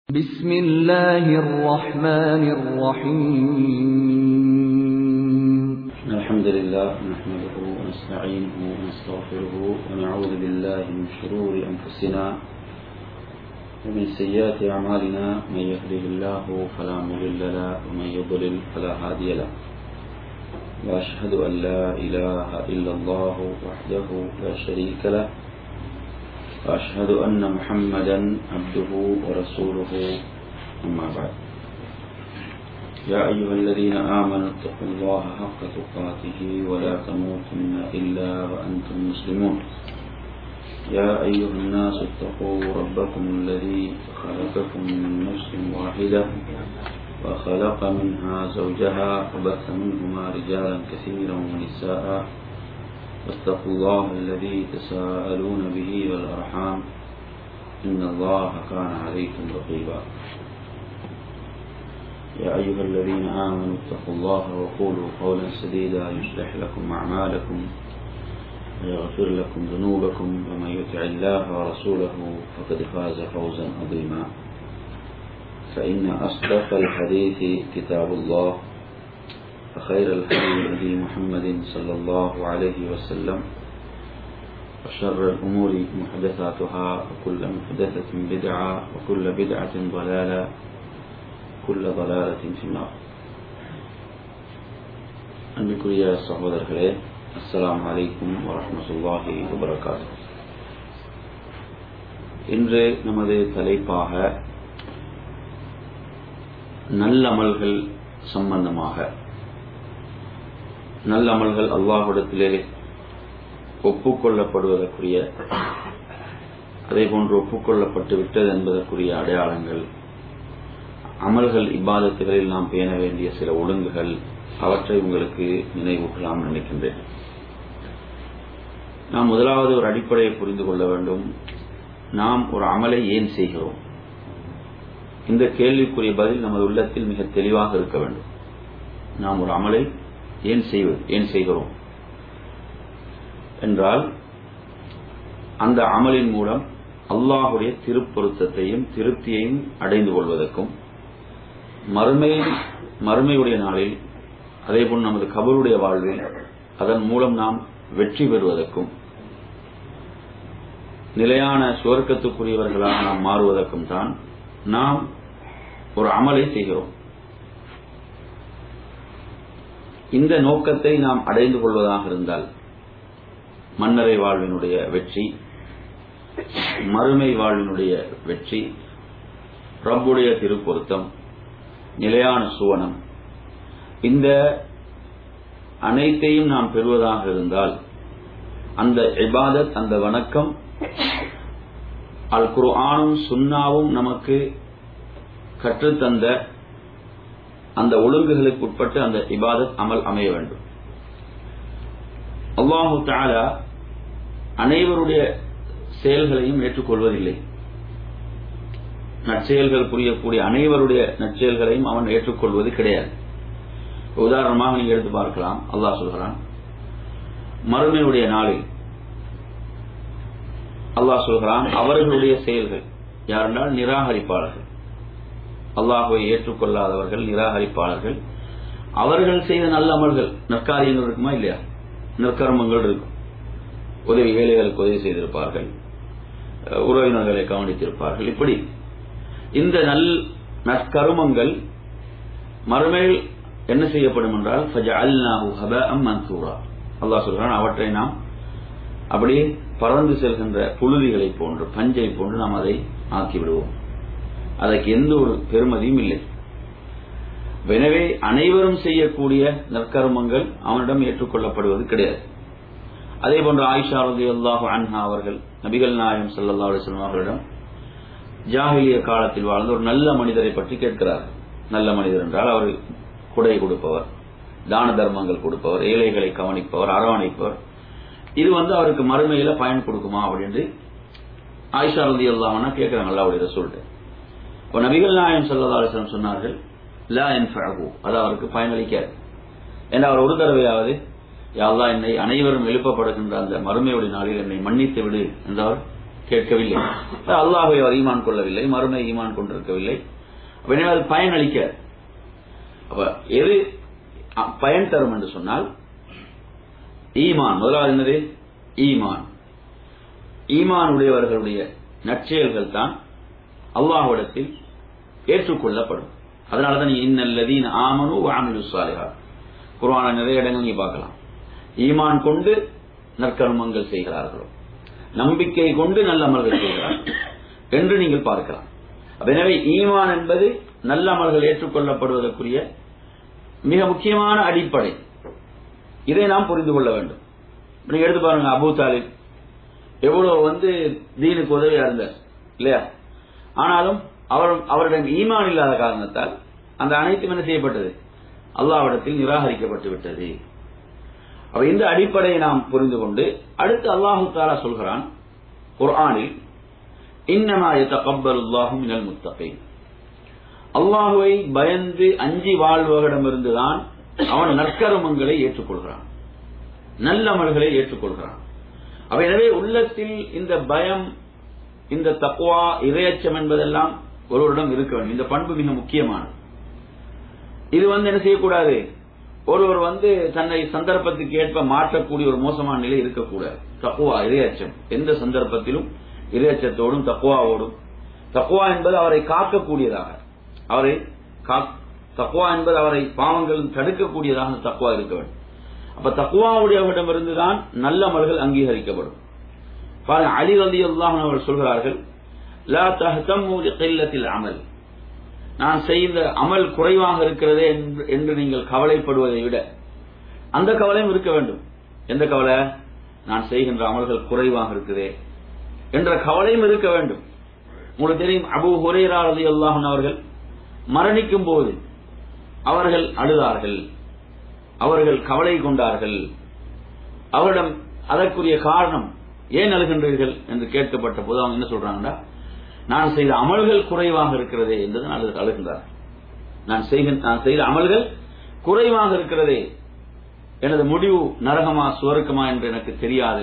بسم الله الرحمن الرحيم الحمد لله نحمده ونستعينه ونستغفره ونعوذ بالله من شرور أنفسنا ومن سيئات أعمالنا من يهده الله فلا مضل له ومن يضلل فلا هادي له وأشهد أن لا إله إلا الله وحده لا شريك له وأشهد أن محمدا عبده ورسوله أما بعد يا أيها الذين آمنوا اتقوا الله حق تقاته ولا تموتن إلا وأنتم مسلمون يا أيها الناس اتقوا ربكم الذي خلقكم من نفس واحدة وخلق منها زوجها وبث منهما رجالا كثيرا ونساء واتقوا الله الذي تساءلون به والأرحام إن الله كان عليكم رقيبا يا أيها الذين آمنوا اتقوا الله وقولوا قولا سديدا يصلح لكم أعمالكم ويغفر لكم ذنوبكم ومن يطع الله ورسوله فقد فاز فوزا عظيما فإن أصدق الحديث كتاب الله وخير الهدي هدي محمد صلى الله عليه وسلم وشر الأمور محدثاتها وكل محدثة بدعة وكل بدعة ضلالة كل ضلالة في النار அன்பிற்குரிய சகோதரர்களே அஸ்ஸலாமு அலைக்கும் வரஹ்மத்துல்லாஹி வபரகாத்து இன்று நமது தலைப்பாக நல்லமல்கள் சம்பந்தமாக நல்லமல்கள் அல்லாஹ்விடத்திலே ஒப்புக்கொள்ளப்படுவதற்குரிய அதே போன்று ஒப்புக்கொள்ளப்பட்டு விட்டது என்பதற்குரிய அடையாளங்கள் அமல்கள் இப்பாதத்துகளில் நாம் பேண வேண்டிய சில ஒழுங்குகள் அவற்றை உங்களுக்கு நினைவூட்டலாம் நினைக்கின்றேன் நாம் முதலாவது ஒரு அடிப்படையை புரிந்து கொள்ள வேண்டும் நாம் ஒரு அமலை ஏன் செய்கிறோம் இந்த கேள்விக்குரிய பதில் நமது உள்ளத்தில் மிக தெளிவாக இருக்க வேண்டும் நாம் ஒரு அமலை ஏன் செய்வது ஏன் செய்கிறோம் என்றால் அந்த அமலின் மூலம் அல்லாஹுடைய திருப்பொருத்தத்தையும் திருப்தியையும் அடைந்து கொள்வதற்கும் மறுமை மறுமையுடைய நாளில் அதேபோல் நமது கபருடைய வாழ்வில் அதன் மூலம் நாம் வெற்றி பெறுவதற்கும் நிலையான சுவர்க்கத்துக்குரியவர்களாக நாம் மாறுவதற்கும் தான் நாம் ஒரு அமலை செய்கிறோம் இந்த நோக்கத்தை நாம் அடைந்து கொள்வதாக இருந்தால் மன்னரை வாழ்வினுடைய வெற்றி மறுமை வாழ்வினுடைய வெற்றி ரப்புடைய திருப்பொருத்தம் நிலையான சுவனம் இந்த அனைத்தையும் நாம் பெறுவதாக இருந்தால் அந்த இபாதத் அந்த வணக்கம் அல் குர்ஆனும் சுன்னாவும் நமக்கு கற்றுத்தந்த அந்த ஒழுங்குகளுக்கு உட்பட்டு அந்த இபாதத் அமல் அமைய வேண்டும் அல்லாஹு தாலா அனைவருடைய செயல்களையும் ஏற்றுக்கொள்வதில்லை நற்செயல்கள் புரியக்கூடிய அனைவருடைய நற்செயல்களையும் அவன் ஏற்றுக்கொள்வது கிடையாது உதாரணமாக நீங்க எடுத்து பார்க்கலாம் அல்லாஹ் சொல்கிறான் மறுமையுடைய நாளில் அல்லாஹ் சொல்கிறான் அவர்களுடைய செயல்கள் யாரென்றால் நிராகரிப்பாளர்கள் அல்லாஹுவை ஏற்றுக்கொள்ளாதவர்கள் நிராகரிப்பாளர்கள் அவர்கள் செய்த நல்ல அமல்கள் நற்காரியங்கள் இருக்குமா இல்லையா நற்கர்மங்கள் இருக்கும் உதவி வேலைகளுக்கு உதவி செய்திருப்பார்கள் உறவினர்களை கவனித்திருப்பார்கள் இப்படி இந்த நல் நற்கருமங்கள் மறுமையில் என்ன செய்யப்படும் என்றால் அல்லாஹ் சொல்கிறான் அவற்றை நாம் அப்படியே பறந்து செல்கின்ற புழுதிகளை போன்று பஞ்சை போன்று நாம் அதை ஆக்கிவிடுவோம் அதற்கு எந்த ஒரு பெருமதியும் இல்லை எனவே அனைவரும் செய்யக்கூடிய நற்கருமங்கள் அவனிடம் ஏற்றுக்கொள்ளப்படுவது கிடையாது அதே போன்று ஆயிஷா ரதி அல்லாஹு அன்ஹா அவர்கள் நபிகள் நாயம் சல்லா அலிஸ்லாம் அவர்களிடம் ஜாகிலிய காலத்தில் வாழ்ந்த ஒரு நல்ல மனிதரை பற்றி கேட்கிறார் நல்ல மனிதர் என்றால் அவர் குடை கொடுப்பவர் தான தர்மங்கள் கொடுப்பவர் ஏழைகளை கவனிப்பவர் அரவணைப்பவர் இது வந்து அவருக்கு மறுமையில பயன் கொடுக்குமா அப்படின்னு ஆயிஷா ரதி அல்லாஹனா கேட்கிறாங்க அல்லாவுடைய சொல்லிட்டு இப்போ நபிகள் நாயம் சல்லா அலிஸ்லாம் சொன்னார்கள் லா என் அது அவருக்கு பயனளிக்காது ஏன்னா அவர் ஒரு தடவையாவது யாழ்லா என்னை அனைவரும் எழுப்பப்படுகின்ற அந்த மறுமையுடைய நாளில் என்னை மன்னித்து விடு என்று அவர் கேட்கவில்லை அல்லாஹை அவர் ஈமான் கொள்ளவில்லை மறுமை ஈமான் கொண்டிருக்கவில்லை அப்ப எனவே அது பயன் அளிக்காது அப்ப எது அ- பயன் தரும் என்று சொன்னால் ஈமான் முதலாவது என்னது ஈமான் ஈமான் உடையவர்களுடைய நற்செயல்கள் தான் அல்லாஹ்விடத்தில் ஏற்றுக்கொள்ளப்படும் அதனாலதான் இன்னல்லதீன ஆமனு வாமிலு சாலிஹாத் குர்ஆன நிறைய இடங்கள் நீங்க பார்க்கலாம் ஈமான் கொண்டு நற்கர்மங்கள் செய்கிறார்களோ நம்பிக்கை கொண்டு நல்ல அமல்கள் செய்கிறார்கள் என்று நீங்கள் பார்க்கலாம் அப்ப எனவே ஈமான் என்பது நல்ல அமல்கள் ஏற்றுக்கொள்ளப்படுவதற்குரிய மிக முக்கியமான அடிப்படை இதை நாம் புரிந்து கொள்ள வேண்டும் இப்ப நீங்க எடுத்து பாருங்க அபூ தாலிப் எவ்வளவு வந்து தீனுக்கு உதவியா இருந்தார் இல்லையா ஆனாலும் அவர் அவரிடம் ஈமான் இல்லாத காரணத்தால் அந்த அனைத்தும் என்ன செய்யப்பட்டது அல்லாஹ்விடத்தில் நிராகரிக்கப்பட்டு விட்டது அப்ப இந்த அடிப்படையை நாம் புரிந்து கொண்டு அடுத்து அல்லாஹு தாலா சொல்கிறான் குர்ஆனில் இன்னமா யதகப்பலுல்லாஹு மினல் முத்தகீன் அல்லாஹுவை பயந்து அஞ்சி வாழ்பவரிடமிருந்துதான் அவன் நற்கருமங்களை ஏற்றுக்கொள்கிறான் நல்லமல்களை ஏற்றுக்கொள்கிறான் அப்ப எனவே உள்ளத்தில் இந்த பயம் இந்த தக்குவா இரையச்சம் என்பதெல்லாம் ஒருவரிடம் இருக்க வேண்டும் இந்த பண்பு மிக முக்கியமானது இது வந்து என்ன செய்யக்கூடாது ஒருவர் வந்து தன்னை சந்தர்ப்பத்துக்கு ஏற்ப மாற்றக்கூடிய ஒரு மோசமான நிலை இருக்கக்கூடாது தக்குவா இரையச்சம் எந்த சந்தர்ப்பத்திலும் இரையச்சத்தோடும் தக்குவாவோடும் தக்குவா என்பது அவரை காக்கக்கூடியதாக அவரை காக்- தக்குவா என்பது அவரை பாவங்கள் தடுக்கக்கூடியதாக அந்த தக்குவா இருக்க வேண்டும் அப்ப தக்குவாவுடையவரிடமிருந்துதான் நல்ல அமல்கள் அங்கீகரிக்கப்படும் பாருங்க அலி ரலி அவர்கள் சொல்கிறார்கள் லா தஹ்தம்மு லிகில்லத்தில் அமல் நான் செய்த அமல் குறைவாக இருக்கிறதே என்று- என்று நீங்கள் கவலைப்படுவதை விட அந்த கவலையும் இருக்க வேண்டும் எந்த கவலை நான் செய்கின்ற அமல்கள் குறைவாக இருக்குதே என்ற கவலையும் இருக்க வேண்டும் உங்களுக்கு தெரியும் அபு ஹுரேரா ரலி அவர்கள் மரணிக்கும் போது அவர்கள் அழுதார்கள் அவர்கள் கவலை கொண்டார்கள் அவரிடம் அதற்குரிய காரணம் ஏன் அழுகின்றீர்கள் என்று கேட்கப்பட்ட போது அவங்க என்ன சொல்றாங்கன்னா நான் செய்த அமல்கள் குறைவாக இருக்கிறதே என்று தான் அழு- அழுகின்றார்கள் நான் செய்கின்ற நான் செய்த அமல்கள் குறைவாக இருக்கிறதே எனது முடிவு நரகமா சுவர்க்கமா என்று எனக்கு தெரியாது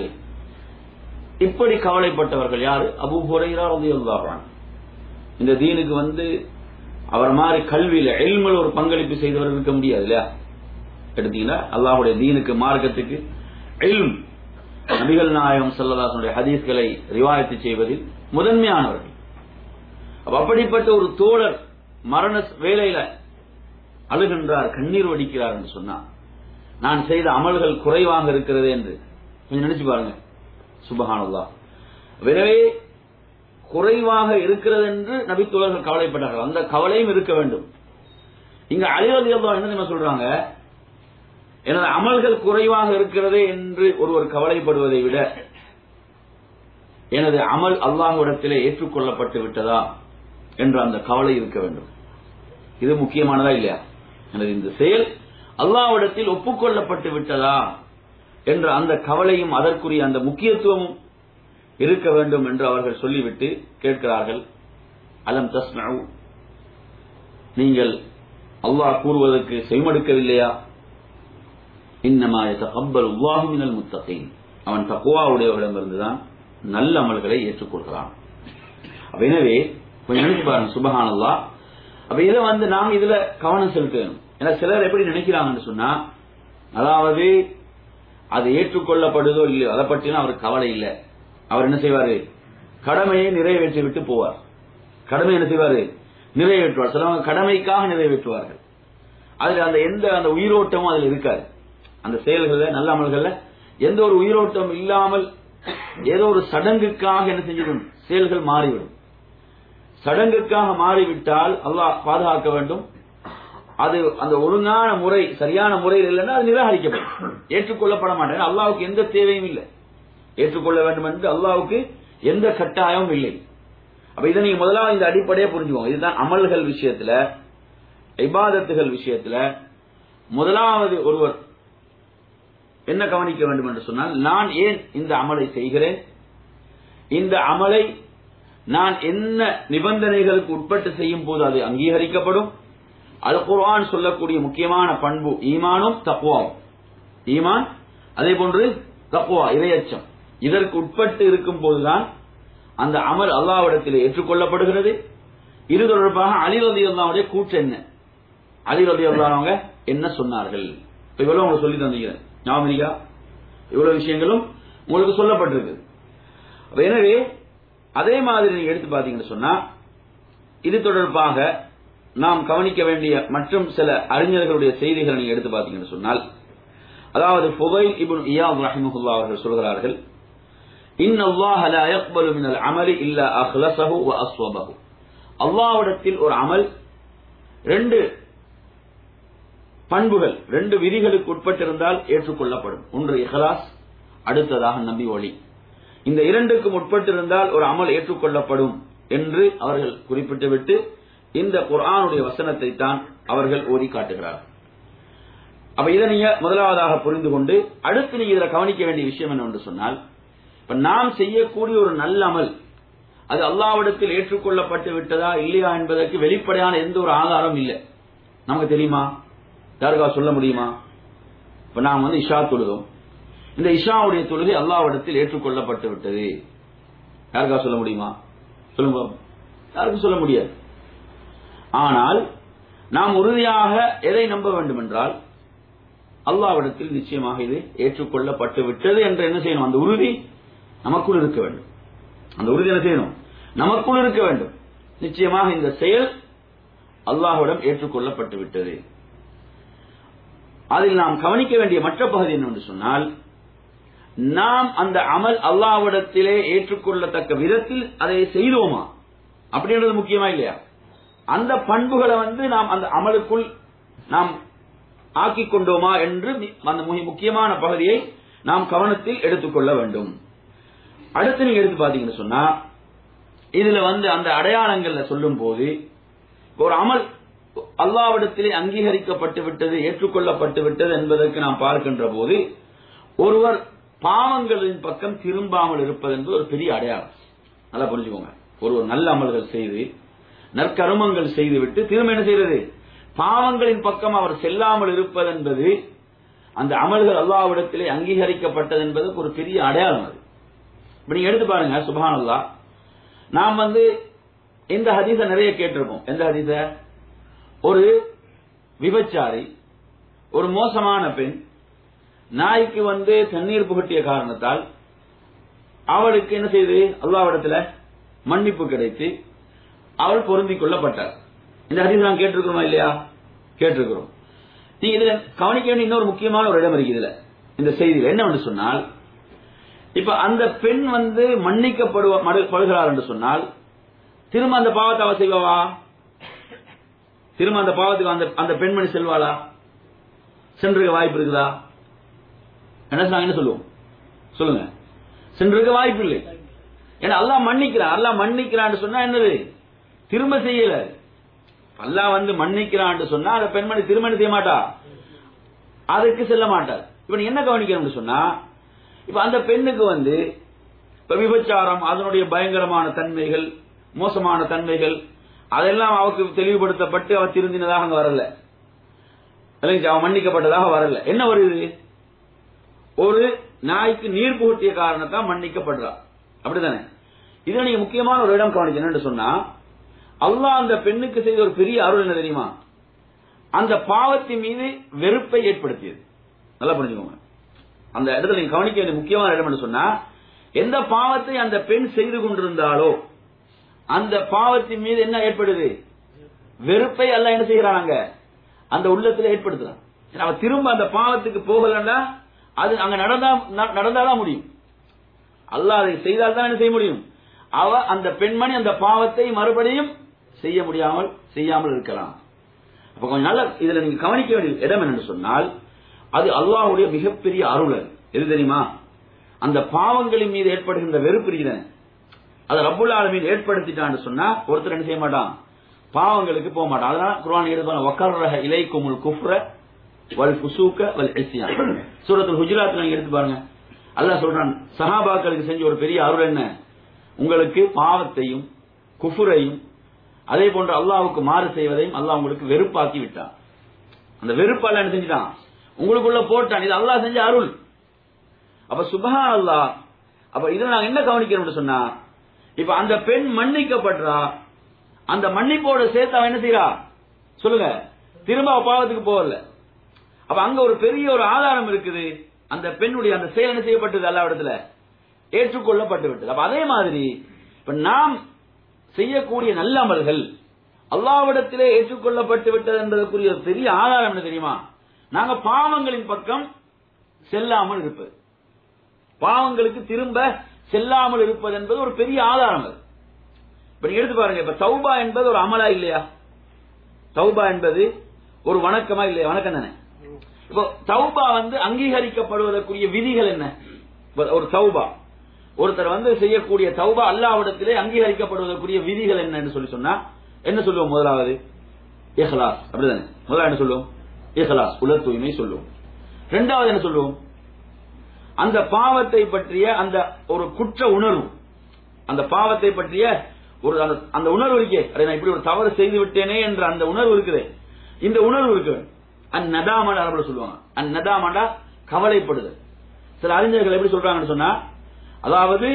இப்படி கவலைப்பட்டவர்கள் யாரு அபு ஹுரைரா ரலியல்லாஹு அன்ஹு இந்த தீனுக்கு வந்து அவர் மாதிரி கல்வியில எல்மல் ஒரு பங்களிப்பு செய்தவர் இருக்க முடியாது இல்லையா எடுத்தீங்கன்னா அல்லாஹ்வுடைய தீனுக்கு மார்க்கத்துக்கு இல்ம் நபிகள் நாயகம் ஸல்லல்லாஹு ஹதீஸ்களை ரிவாயத்து செய்வதில் முதன்மையானவர்கள் அப்ப அப்படிப்பட்ட ஒரு தோழர் மரண வேலையில அழுகின்றார் கண்ணீர் வடிக்கிறார் என்று சொன்னா நான் செய்த அமல்கள் குறைவாக இருக்கிறது என்று கொஞ்சம் நினைச்சு பாருங்க சுபஹானல்லாஹ் எனவே குறைவாக இருக்கிறது என்று நபித்தோழர்கள் கவலைப்பட்டார்கள் அந்த கவலையும் இருக்க வேண்டும் இங்க அலிரதி என்ன தெரியுமா சொல்றாங்க எனது அமல்கள் குறைவாக இருக்கிறதே என்று ஒருவர் கவலைப்படுவதை விட எனது அமல் அல்லாஹ்விடத்திலே ஏற்றுக்கொள்ளப்பட்டு விட்டதா என்ற அந்த கவலை இருக்க வேண்டும் இது முக்கியமானதா இல்லையா எனது இந்த செயல் அல்லாஹ்விடத்தில் ஒப்புக்கொள்ளப்பட்டு விட்டதா என்ற அந்த கவலையும் அதற்குரிய அந்த முக்கியத்துவமும் இருக்க வேண்டும் என்று அவர்கள் சொல்லிவிட்டு கேட்கிறார்கள் அலம் தஸ்மஉ நீங்கள் அல்லாஹ் கூறுவதற்கு செவிமடுக்கவில்லையா இன்னமா யதகப்பல் அல்லாஹு மினல் முத்தகீன் அவன் தக்குவாவுடையவரிடமிருந்துதான் நல்ல அமல்களை ஏற்றுக்கொள்கிறான் அப்ப எனவே கொஞ்சம் நினைச்சு பாருங்க சுபஹானல்லாஹ் அப்ப இதை வந்து நாம் இதுல கவனம் செலுத்த வேணும் ஏன்னா சிலர் எப்படி நினைக்கிறாங்கன்னு சொன்னா அதாவது அது ஏற்றுக்கொள்ளப்படுதோ இல்லையோ அதை பற்றினா அவருக்கு கவலை இல்லை அவர் என்ன செய்வாரு கடமையை நிறைவேற்றி விட்டு போவார் கடமை என்ன செய்வாரு நிறைவேற்றுவார் சிலவங்க கடமைக்காக நிறைவேற்றுவார்கள் அதுல அந்த எந்த அந்த உயிரோட்டமும் அதுல இருக்காது அந்த செயல்கள்ல நல்ல அமல்கள்ல எந்த ஒரு உயிரோட்டம் இல்லாமல் ஏதோ ஒரு சடங்குக்காக என்ன செஞ்சிடும் செயல்கள் மாறிவிடும் சடங்குக்காக மாறிவிட்டால் அல்லாஹ் பாதுகாக்க வேண்டும் அது அந்த ஒழுங்கான முறை சரியான முறையில் இல்லைன்னா அது நிராகரிக்கப்படும் ஏற்றுக்கொள்ளப்பட மாட்டேன் அல்லாவுக்கு எந்த தேவையும் இல்லை ஏற்றுக்கொள்ள வேண்டும் என்று அல்லாவுக்கு எந்த கட்டாயமும் இல்லை அப்ப இதை நீங்க முதலாவது இந்த அடிப்படையை புரிஞ்சுக்கோங்க இதுதான் அமல்கள் விஷயத்துல இபாதத்துகள் விஷயத்துல முதலாவது ஒருவர் என்ன கவனிக்க வேண்டும் என்று சொன்னால் நான் ஏன் இந்த அமலை செய்கிறேன் இந்த அமலை நான் என்ன நிபந்தனைகளுக்கு உட்பட்டு செய்யும் போது அது அங்கீகரிக்கப்படும் அல் குர்ஆன் சொல்லக்கூடிய முக்கியமான பண்பு ஈமானும் தக்குவாவும் ஈமான் அதே போன்று தக்குவா இரையச்சம் இதற்கு உட்பட்டு இருக்கும் போதுதான் அந்த அமல் அல்லாவிடத்தில் ஏற்றுக்கொள்ளப்படுகிறது இது தொடர்பாக அலி ரதி அல்லாவுடைய கூற்று என்ன அலி ரதி அல்லாவங்க என்ன சொன்னார்கள் இப்ப இவ்வளவு உங்களுக்கு சொல்லி தந்தீங்க ஞாபகம் இருக்கா? இவ்வளவு விஷயங்களும் உங்களுக்கு சொல்லப்பட்டிருக்கு அப்ப எனவே அதே மாதிரி நீங்க எடுத்து பாத்தீங்கன்னு சொன்னா இது தொடர்பாக நாம் கவனிக்க வேண்டிய மற்றும் சில அறிஞர்களுடைய செய்திகளை நீங்க எடுத்து பாத்தீங்கன்னு சொன்னால் அதாவது ஃபுதைல் இப்னு இயாத் ரஹிமஹுல்லாஹ் அவர்கள் சொல்கிறார்கள் இன் அல்லாஹ் லா யக்பலு மினல் அமலி இல்லா அஹ்லஸஹு வ அஸ்வபஹு அல்லாஹ்விடத்தில் ஒரு அமல் ரெண்டு பண்புகள் ரெண்டு விதிகளுக்கு உட்பட்டிருந்தால் ஏற்றுக்கொள்ளப்படும் ஒன்று இஹ்லாஸ் அடுத்ததாக நம்பி ஒளி இந்த இரண்டுக்கும் உட்பட்டிருந்தால் ஒரு அமல் ஏற்றுக்கொள்ளப்படும் என்று அவர்கள் குறிப்பிட்டுவிட்டு இந்த குர்ஆனுடைய வசனத்தை தான் அவர்கள் ஓதி காட்டுகிறார்கள் அப்ப இதை நீங்க முதலாவதாக புரிந்து கொண்டு அடுத்து நீங்க இதுல கவனிக்க வேண்டிய விஷயம் என்னவென்று சொன்னால் இப்ப நாம் செய்யக்கூடிய ஒரு நல்ல அமல் அது அல்லாவிடத்தில் ஏற்றுக்கொள்ளப்பட்டு விட்டதா இல்லையா என்பதற்கு வெளிப்படையான எந்த ஒரு ஆதாரம் இல்லை நமக்கு தெரியுமா யாருக்கா சொல்ல முடியுமா இப்ப நாம் வந்து இஷா தொழுதோம் இந்த இஷாவுடைய தொழுகை அல்லாவிடத்தில் ஏற்றுக்கொள்ளப்பட்டு விட்டது யாருக்கா சொல்ல முடியுமா சொல்லுங்க யாருக்கும் சொல்ல முடியாது ஆனால் நாம் உறுதியாக எதை நம்ப வேண்டும் என்றால் அல்லாவிடத்தில் நிச்சயமாக இது ஏற்றுக்கொள்ளப்பட்டு விட்டது என்று என்ன செய்யணும் அந்த உறுதி நமக்குள் இருக்க வேண்டும் அந்த உறுதி என்ன செய்யணும் நமக்குள் இருக்க வேண்டும் நிச்சயமாக இந்த செயல் அல்லாஹ்விடம் ஏற்றுக்கொள்ளப்பட்டு விட்டது அதில் நாம் கவனிக்க வேண்டிய மற்ற பகுதி என்னவென்று சொன்னால் நாம் அந்த அமல் அல்லாஹ்விடத்திலே ஏற்றுக்கொள்ளத்தக்க விதத்தில் அதை செய்தோமா அப்படின்றது முக்கியமா இல்லையா அந்த பண்புகளை வந்து நாம் அந்த அமலுக்குள் நாம் ஆக்கிக் கொண்டோமா என்று மி- அந்த மிக முக்கியமான பகுதியை நாம் கவனத்தில் எடுத்துக்கொள்ள வேண்டும் அடுத்து நீங்க எடுத்து பாத்தீங்கன்னு சொன்னா இதுல வந்து அந்த அடையாளங்கள்ல சொல்லும் போது ஒரு அமல் அல்லாவிடத்திலே அங்கீகரிக்கப்பட்டு விட்டது ஏற்றுக்கொள்ளப்பட்டு விட்டது என்பதற்கு நாம் பார்க்கின்ற போது ஒருவர் பாவங்களின் பக்கம் திரும்பாமல் இருப்பது என்பது ஒரு பெரிய அடையாளம் நல்லா புரிஞ்சுக்கோங்க ஒருவர் நல்ல அமல்கள் செய்து நற்கருமங்கள் செய்துவிட்டு திரும்ப என்ன செய்யறது பாவங்களின் பக்கம் அவர் செல்லாமல் இருப்பது என்பது அந்த அமல்கள் அல்லாவிடத்திலே அங்கீகரிக்கப்பட்டது என்பதற்கு ஒரு பெரிய அடையாளம் அது இப்ப நீங்க எடுத்து பாருங்க சுபானல்லா நாம் வந்து இந்த ஹதீஸ நிறைய கேட்டிருப்போம் எந்த ஹதீஸ ஒரு விபச்சாரி ஒரு மோசமான பெண் நாய்க்கு வந்து தண்ணீர் புகட்டிய காரணத்தால் அவளுக்கு என்ன செய்து அல்லாவிடத்துல மன்னிப்பு கிடைத்து அவள் பொருந்திக் கொள்ளப்பட்டார் இந்த ஹதீஸ் நாம் கேட்டிருக்கிறோமா இல்லையா கேட்டிருக்கிறோம் நீங்க இதுல கவனிக்க வேண்டிய இன்னொரு முக்கியமான ஒரு இடம் இருக்கு இதுல இந்த செய்தியில் என்னவென்று சொன்னால் இப்ப அந்த பெண் வந்து மன்னிக்கப்படுவ மடு- படுகிறார் என்று சொன்னால் திரும்ப அந்த பாவத்தை அவ செய்வா திரும்ப அந்த பாவத்துக்கு அந்த அந்த பெண்மணி செல்வாளா சென்றிருக்க வாய்ப்பு இருக்குதா என்ன சொன்னாங்க என்ன சொல்லுவோம் சொல்லுங்க சென்றிருக்க வாய்ப்பு இல்லை ஏன்னா அல்லாஹ் மன்னிக்கிறான் அல்லாஹ் மன்னிக்கிறான்னு சொன்னா என்னது திரும்ப செய்யல அல்லாஹ் வந்து மன்னிக்கிறான்னு சொன்னா அந்த பெண்மணி திருமணம் செய்ய மாட்டா அதுக்கு செல்ல மாட்டார் இப்ப நீ என்ன கவனிக்கணும்னு சொன்னா இப்ப அந்த பெண்ணுக்கு வந்து இப்ப விபச்சாரம் அதனுடைய பயங்கரமான தன்மைகள் மோசமான தன்மைகள் அதெல்லாம் அவருக்கு தெளிவுபடுத்தப்பட்டு அவ திருந்தினதாக அங்க வரல இல்லைங்க அவன் மன்னிக்கப்பட்டதாக வரல என்ன வருது ஒரு நாய்க்கு நீர் புகட்டிய காரணத்தான் மன்னிக்கப்படுறா அப்படிதானே இதுல நீங்க முக்கியமான ஒரு இடம் கவனிக்கணும் என்று சொன்னா அல்லாஹ் அந்த பெண்ணுக்கு செய்த ஒரு பெரிய அருள் என்ன தெரியுமா அந்த பாவத்தின் மீது வெறுப்பை ஏற்படுத்தியது நல்லா புரிஞ்சுக்கோங்க அந்த இடத்துல நீங்க கவனிக்க வேண்டிய முக்கியமான இடம் என்று சொன்னா எந்த பாவத்தை அந்த பெண் செய்து கொண்டிருந்தாலோ அந்த பாவத்தின் மீது என்ன ஏற்படுது வெறுப்பை அல்ல என்ன செய்யறாங்க அந்த உள்ளத்துல ஏற்படுத்துறான் ஏன்னா அவ திரும்ப அந்த பாவத்துக்கு போகலன்னா அது அங்க நடந்தா ந- நடந்தாதான் முடியும் அல்லாஹ் அதை செய்தால் தான் என்ன செய்ய முடியும் அவ அந்த பெண்மணி அந்த பாவத்தை மறுபடியும் செய்ய முடியாமல் செய்யாமல் இருக்கலாம் அப்ப கொஞ்சம் நல்ல இதுல நீங்க கவனிக்க வேண்டிய இடம் என்னன்னு சொன்னால் அது அல்லாஹ்வுடைய மிகப்பெரிய அருள் அது. எது தெரியுமா அந்த பாவங்களின் மீது ஏற்படுகின்ற வெறுப்பு இருக்குதானே அதை ரப்புல் ஆலமீன் ஏற்படுத்திட்டான்னு சொன்னா ஒருத்தர் என்ன செய்ய மாட்டான் பாவங்களுக்கு போக மாட்டான் அதனால குர்ஆன் எழுதுவாங்க வக்கர்ரஹ இலைக்குமுல் குஃப்ர வல் ஃபுசூக வல் இஸ்யான் சூரத்துல் ஹுஜராத் நீங்க எடுத்து பாருங்க அல்லாஹ் சொல்றான் சஹாபாக்களுக்கு செஞ்ச ஒரு பெரிய அருள் என்ன உங்களுக்கு பாவத்தையும் குஃபுரையும் அதே போன்று அல்லாஹ்வுக்கு மாறு செய்வதையும் அல்லாஹ் உங்களுக்கு வெறுப்பாக்கி விட்டான் அந்த வெறுப்பால என்ன செஞ்சுட்டான் உங்களுக்குள்ள போட்டான் இது அல்லாஹ் செஞ்ச அருள் அப்ப சுபஹான் அல்லாஹ் அப்ப இதுல நாங்க என்ன கவனிக்கணும்னு சொன்னா இப்ப அந்த பெண் மன்னிக்கப்படுறா அந்த மன்னிப்போட சேர்த்து அவன் என்ன செய்யறா சொல்லுங்க திரும்ப அவ பாவத்துக்கு போகல அப்ப அங்க ஒரு பெரிய ஒரு ஆதாரம் இருக்குது அந்த பெண்ணுடைய அந்த செயல் என்ன செய்யப்பட்டது அல்லா இடத்துல ஏற்றுக்கொள்ளப்பட்டு விட்டது அப்ப அதே மாதிரி இப்ப நாம் செய்யக்கூடிய நல்ல அமல்கள் அல்லாவிடத்திலே ஏற்றுக்கொள்ளப்பட்டு விட்டது என்பதற்குரிய ஒரு பெரிய ஆதாரம் என்ன தெரியுமா நாங்க பாவங்களின் பக்கம் செல்லாமல் இருப்பது பாவங்களுக்கு திரும்ப செல்லாமல் இருப்பது என்பது ஒரு பெரிய ஆதாரம் அது இப்ப நீங்க எடுத்து பாருங்க இப்ப தௌபா என்பது ஒரு அமலா இல்லையா தௌபா என்பது ஒரு வணக்கமா இல்லையா வணக்கம் தானே இப்போ தௌபா வந்து அங்கீகரிக்கப்படுவதற்குரிய விதிகள் என்ன இப்ப ஒரு தௌபா ஒருத்தர் வந்து செய்யக்கூடிய தௌபா அல்லாவிடத்திலே அங்கீகரிக்கப்படுவதற்குரிய விதிகள் என்னன்னு சொல்லி சொன்னா என்ன சொல்லுவோம் முதலாவது இஹ்லாஸ் அப்படிதானே முதல்ல என்ன சொல்லுவோம் இஹ்லாஸ் உலர் தூய்மை சொல்லுவோம் ரெண்டாவது என்ன சொல்லுவோம் அந்த பாவத்தை பற்றிய அந்த ஒரு குற்ற உணர்வு அந்த பாவத்தை பற்றிய ஒரு அந்த அந்த உணர்வு இருக்கே அதை நான் இப்படி ஒரு தவறு செய்து விட்டேனே என்ற அந்த உணர்வு இருக்குது இந்த உணர்வு இருக்கு அந்நதாமன் அரபுல சொல்லுவாங்க அந்நதாமண்டா கவலைப்படுதல் சில அறிஞர்கள் எப்படி சொல்றாங்கன்னு சொன்னா அதாவது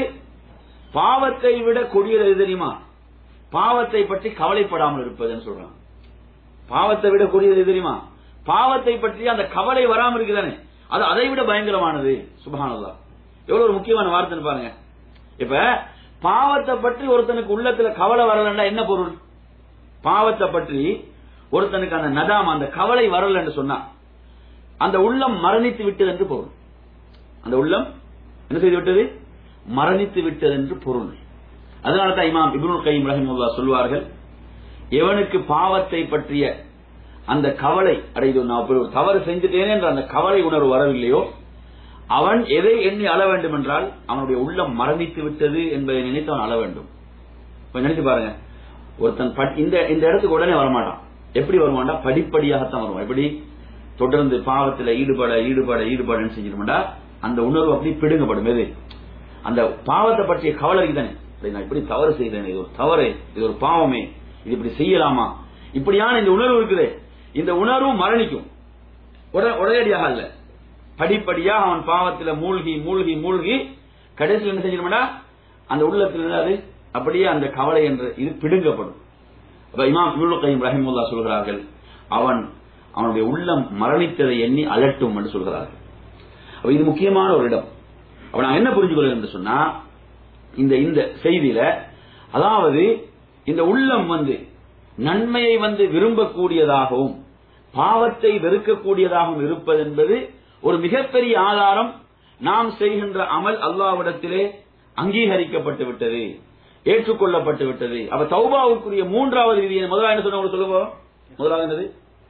பாவத்தை விட கொடியது எது தெரியுமா பாவத்தை பற்றி கவலைப்படாமல் இருப்பதுன்னு சொல்றாங்க பாவத்தை விட கொடியது எது தெரியுமா பாவத்தை பற்றி அந்த கவலை வராமல் இருக்குதானே அது அதை விட பயங்கரமானது சுபஹானல்லா எவ்வளவு ஒரு முக்கியமான வார்த்தைன்னு பாருங்க இப்ப பாவத்தை பற்றி ஒருத்தனுக்கு உள்ளத்துல கவலை வரலன்னா என்ன பொருள் பாவத்தை பற்றி ஒருத்தனுக்கு அந்த நதாம் அந்த கவலை வரலன்னு சொன்னா அந்த உள்ளம் மரணித்து விட்டது என்று பொருள் அந்த உள்ளம் என்ன செய்து விட்டது மரணித்து விட்டது என்று பொருள் அதனால தான் இமாம் இப்னுல் கைம் ரஹிமுல்லா சொல்வார்கள் எவனுக்கு பாவத்தை பற்றிய அந்த கவலை அடைது நான் இப்படி ஒரு தவறு செஞ்சுட்டேனே என்ற அந்த கவலை உணர்வு வரவில்லையோ அவன் எதை எண்ணி அழ வேண்டும் என்றால் அவனுடைய உள்ளம் மரணித்து விட்டது என்பதை நினைத்து அவன் அழ வேண்டும் இப்ப நினைச்சு பாருங்க ஒருத்தன் பட்- இந்த இந்த இடத்துக்கு உடனே வரமாட்டான் எப்படி வருவான்டா படிப்படியாகத்தான் வருவான் எப்படி தொடர்ந்து பாவத்துல ஈடுபட ஈடுபட ஈடுபடன்னு செஞ்சிருமாண்டா அந்த உணர்வு அப்படி பிடுங்கப்படும் எது அந்த பாவத்தை பற்றிய கவலை தானே நான் இப்படி தவறு செய்தேன் இது ஒரு தவறு இது ஒரு பாவமே இது இப்படி செய்யலாமா இப்படியான இந்த உணர்வு இருக்குதே இந்த உணர்வு மரணிக்கும் உட- உடனடியாக அல்ல படிப்படியா அவன் பாவத்துல மூழ்கி மூழ்கி மூழ்கி கடைசியில் என்ன செஞ்சிருமாடா அந்த உள்ளத்தில் இருந்து அது அப்படியே அந்த கவலை என்ற இது பிடுங்கப்படும் அப்ப இமாம் இப்னுல் கைம் ரஹிமுல்லா சொல்கிறார்கள் அவன் அவனுடைய உள்ளம் மரணித்ததை எண்ணி அலட்டும் என்று சொல்கிறார்கள் அப்ப இது முக்கியமான ஒரு இடம் அப்ப நான் என்ன புரிஞ்சுக்கொள்ள என்று சொன்னா இந்த இந்த செய்தியில அதாவது இந்த உள்ளம் வந்து நன்மையை வந்து விரும்பக்கூடியதாகவும் பாவத்தை வெறுக்கக்கூடியதாகவும் இருப்பது என்பது ஒரு மிகப்பெரிய ஆதாரம் நாம் செய்கின்ற அமல் அல்லாவிடத்திலே அங்கீகரிக்கப்பட்டு விட்டது ஏற்றுக்கொள்ளப்பட்டு விட்டது அப்ப தௌபாவுக்குரிய மூன்றாவது விதி என்ன? முதலாவது என்ன சொன்ன உங்களுக்கு சொல்லுவோம் முதலாவது என்னது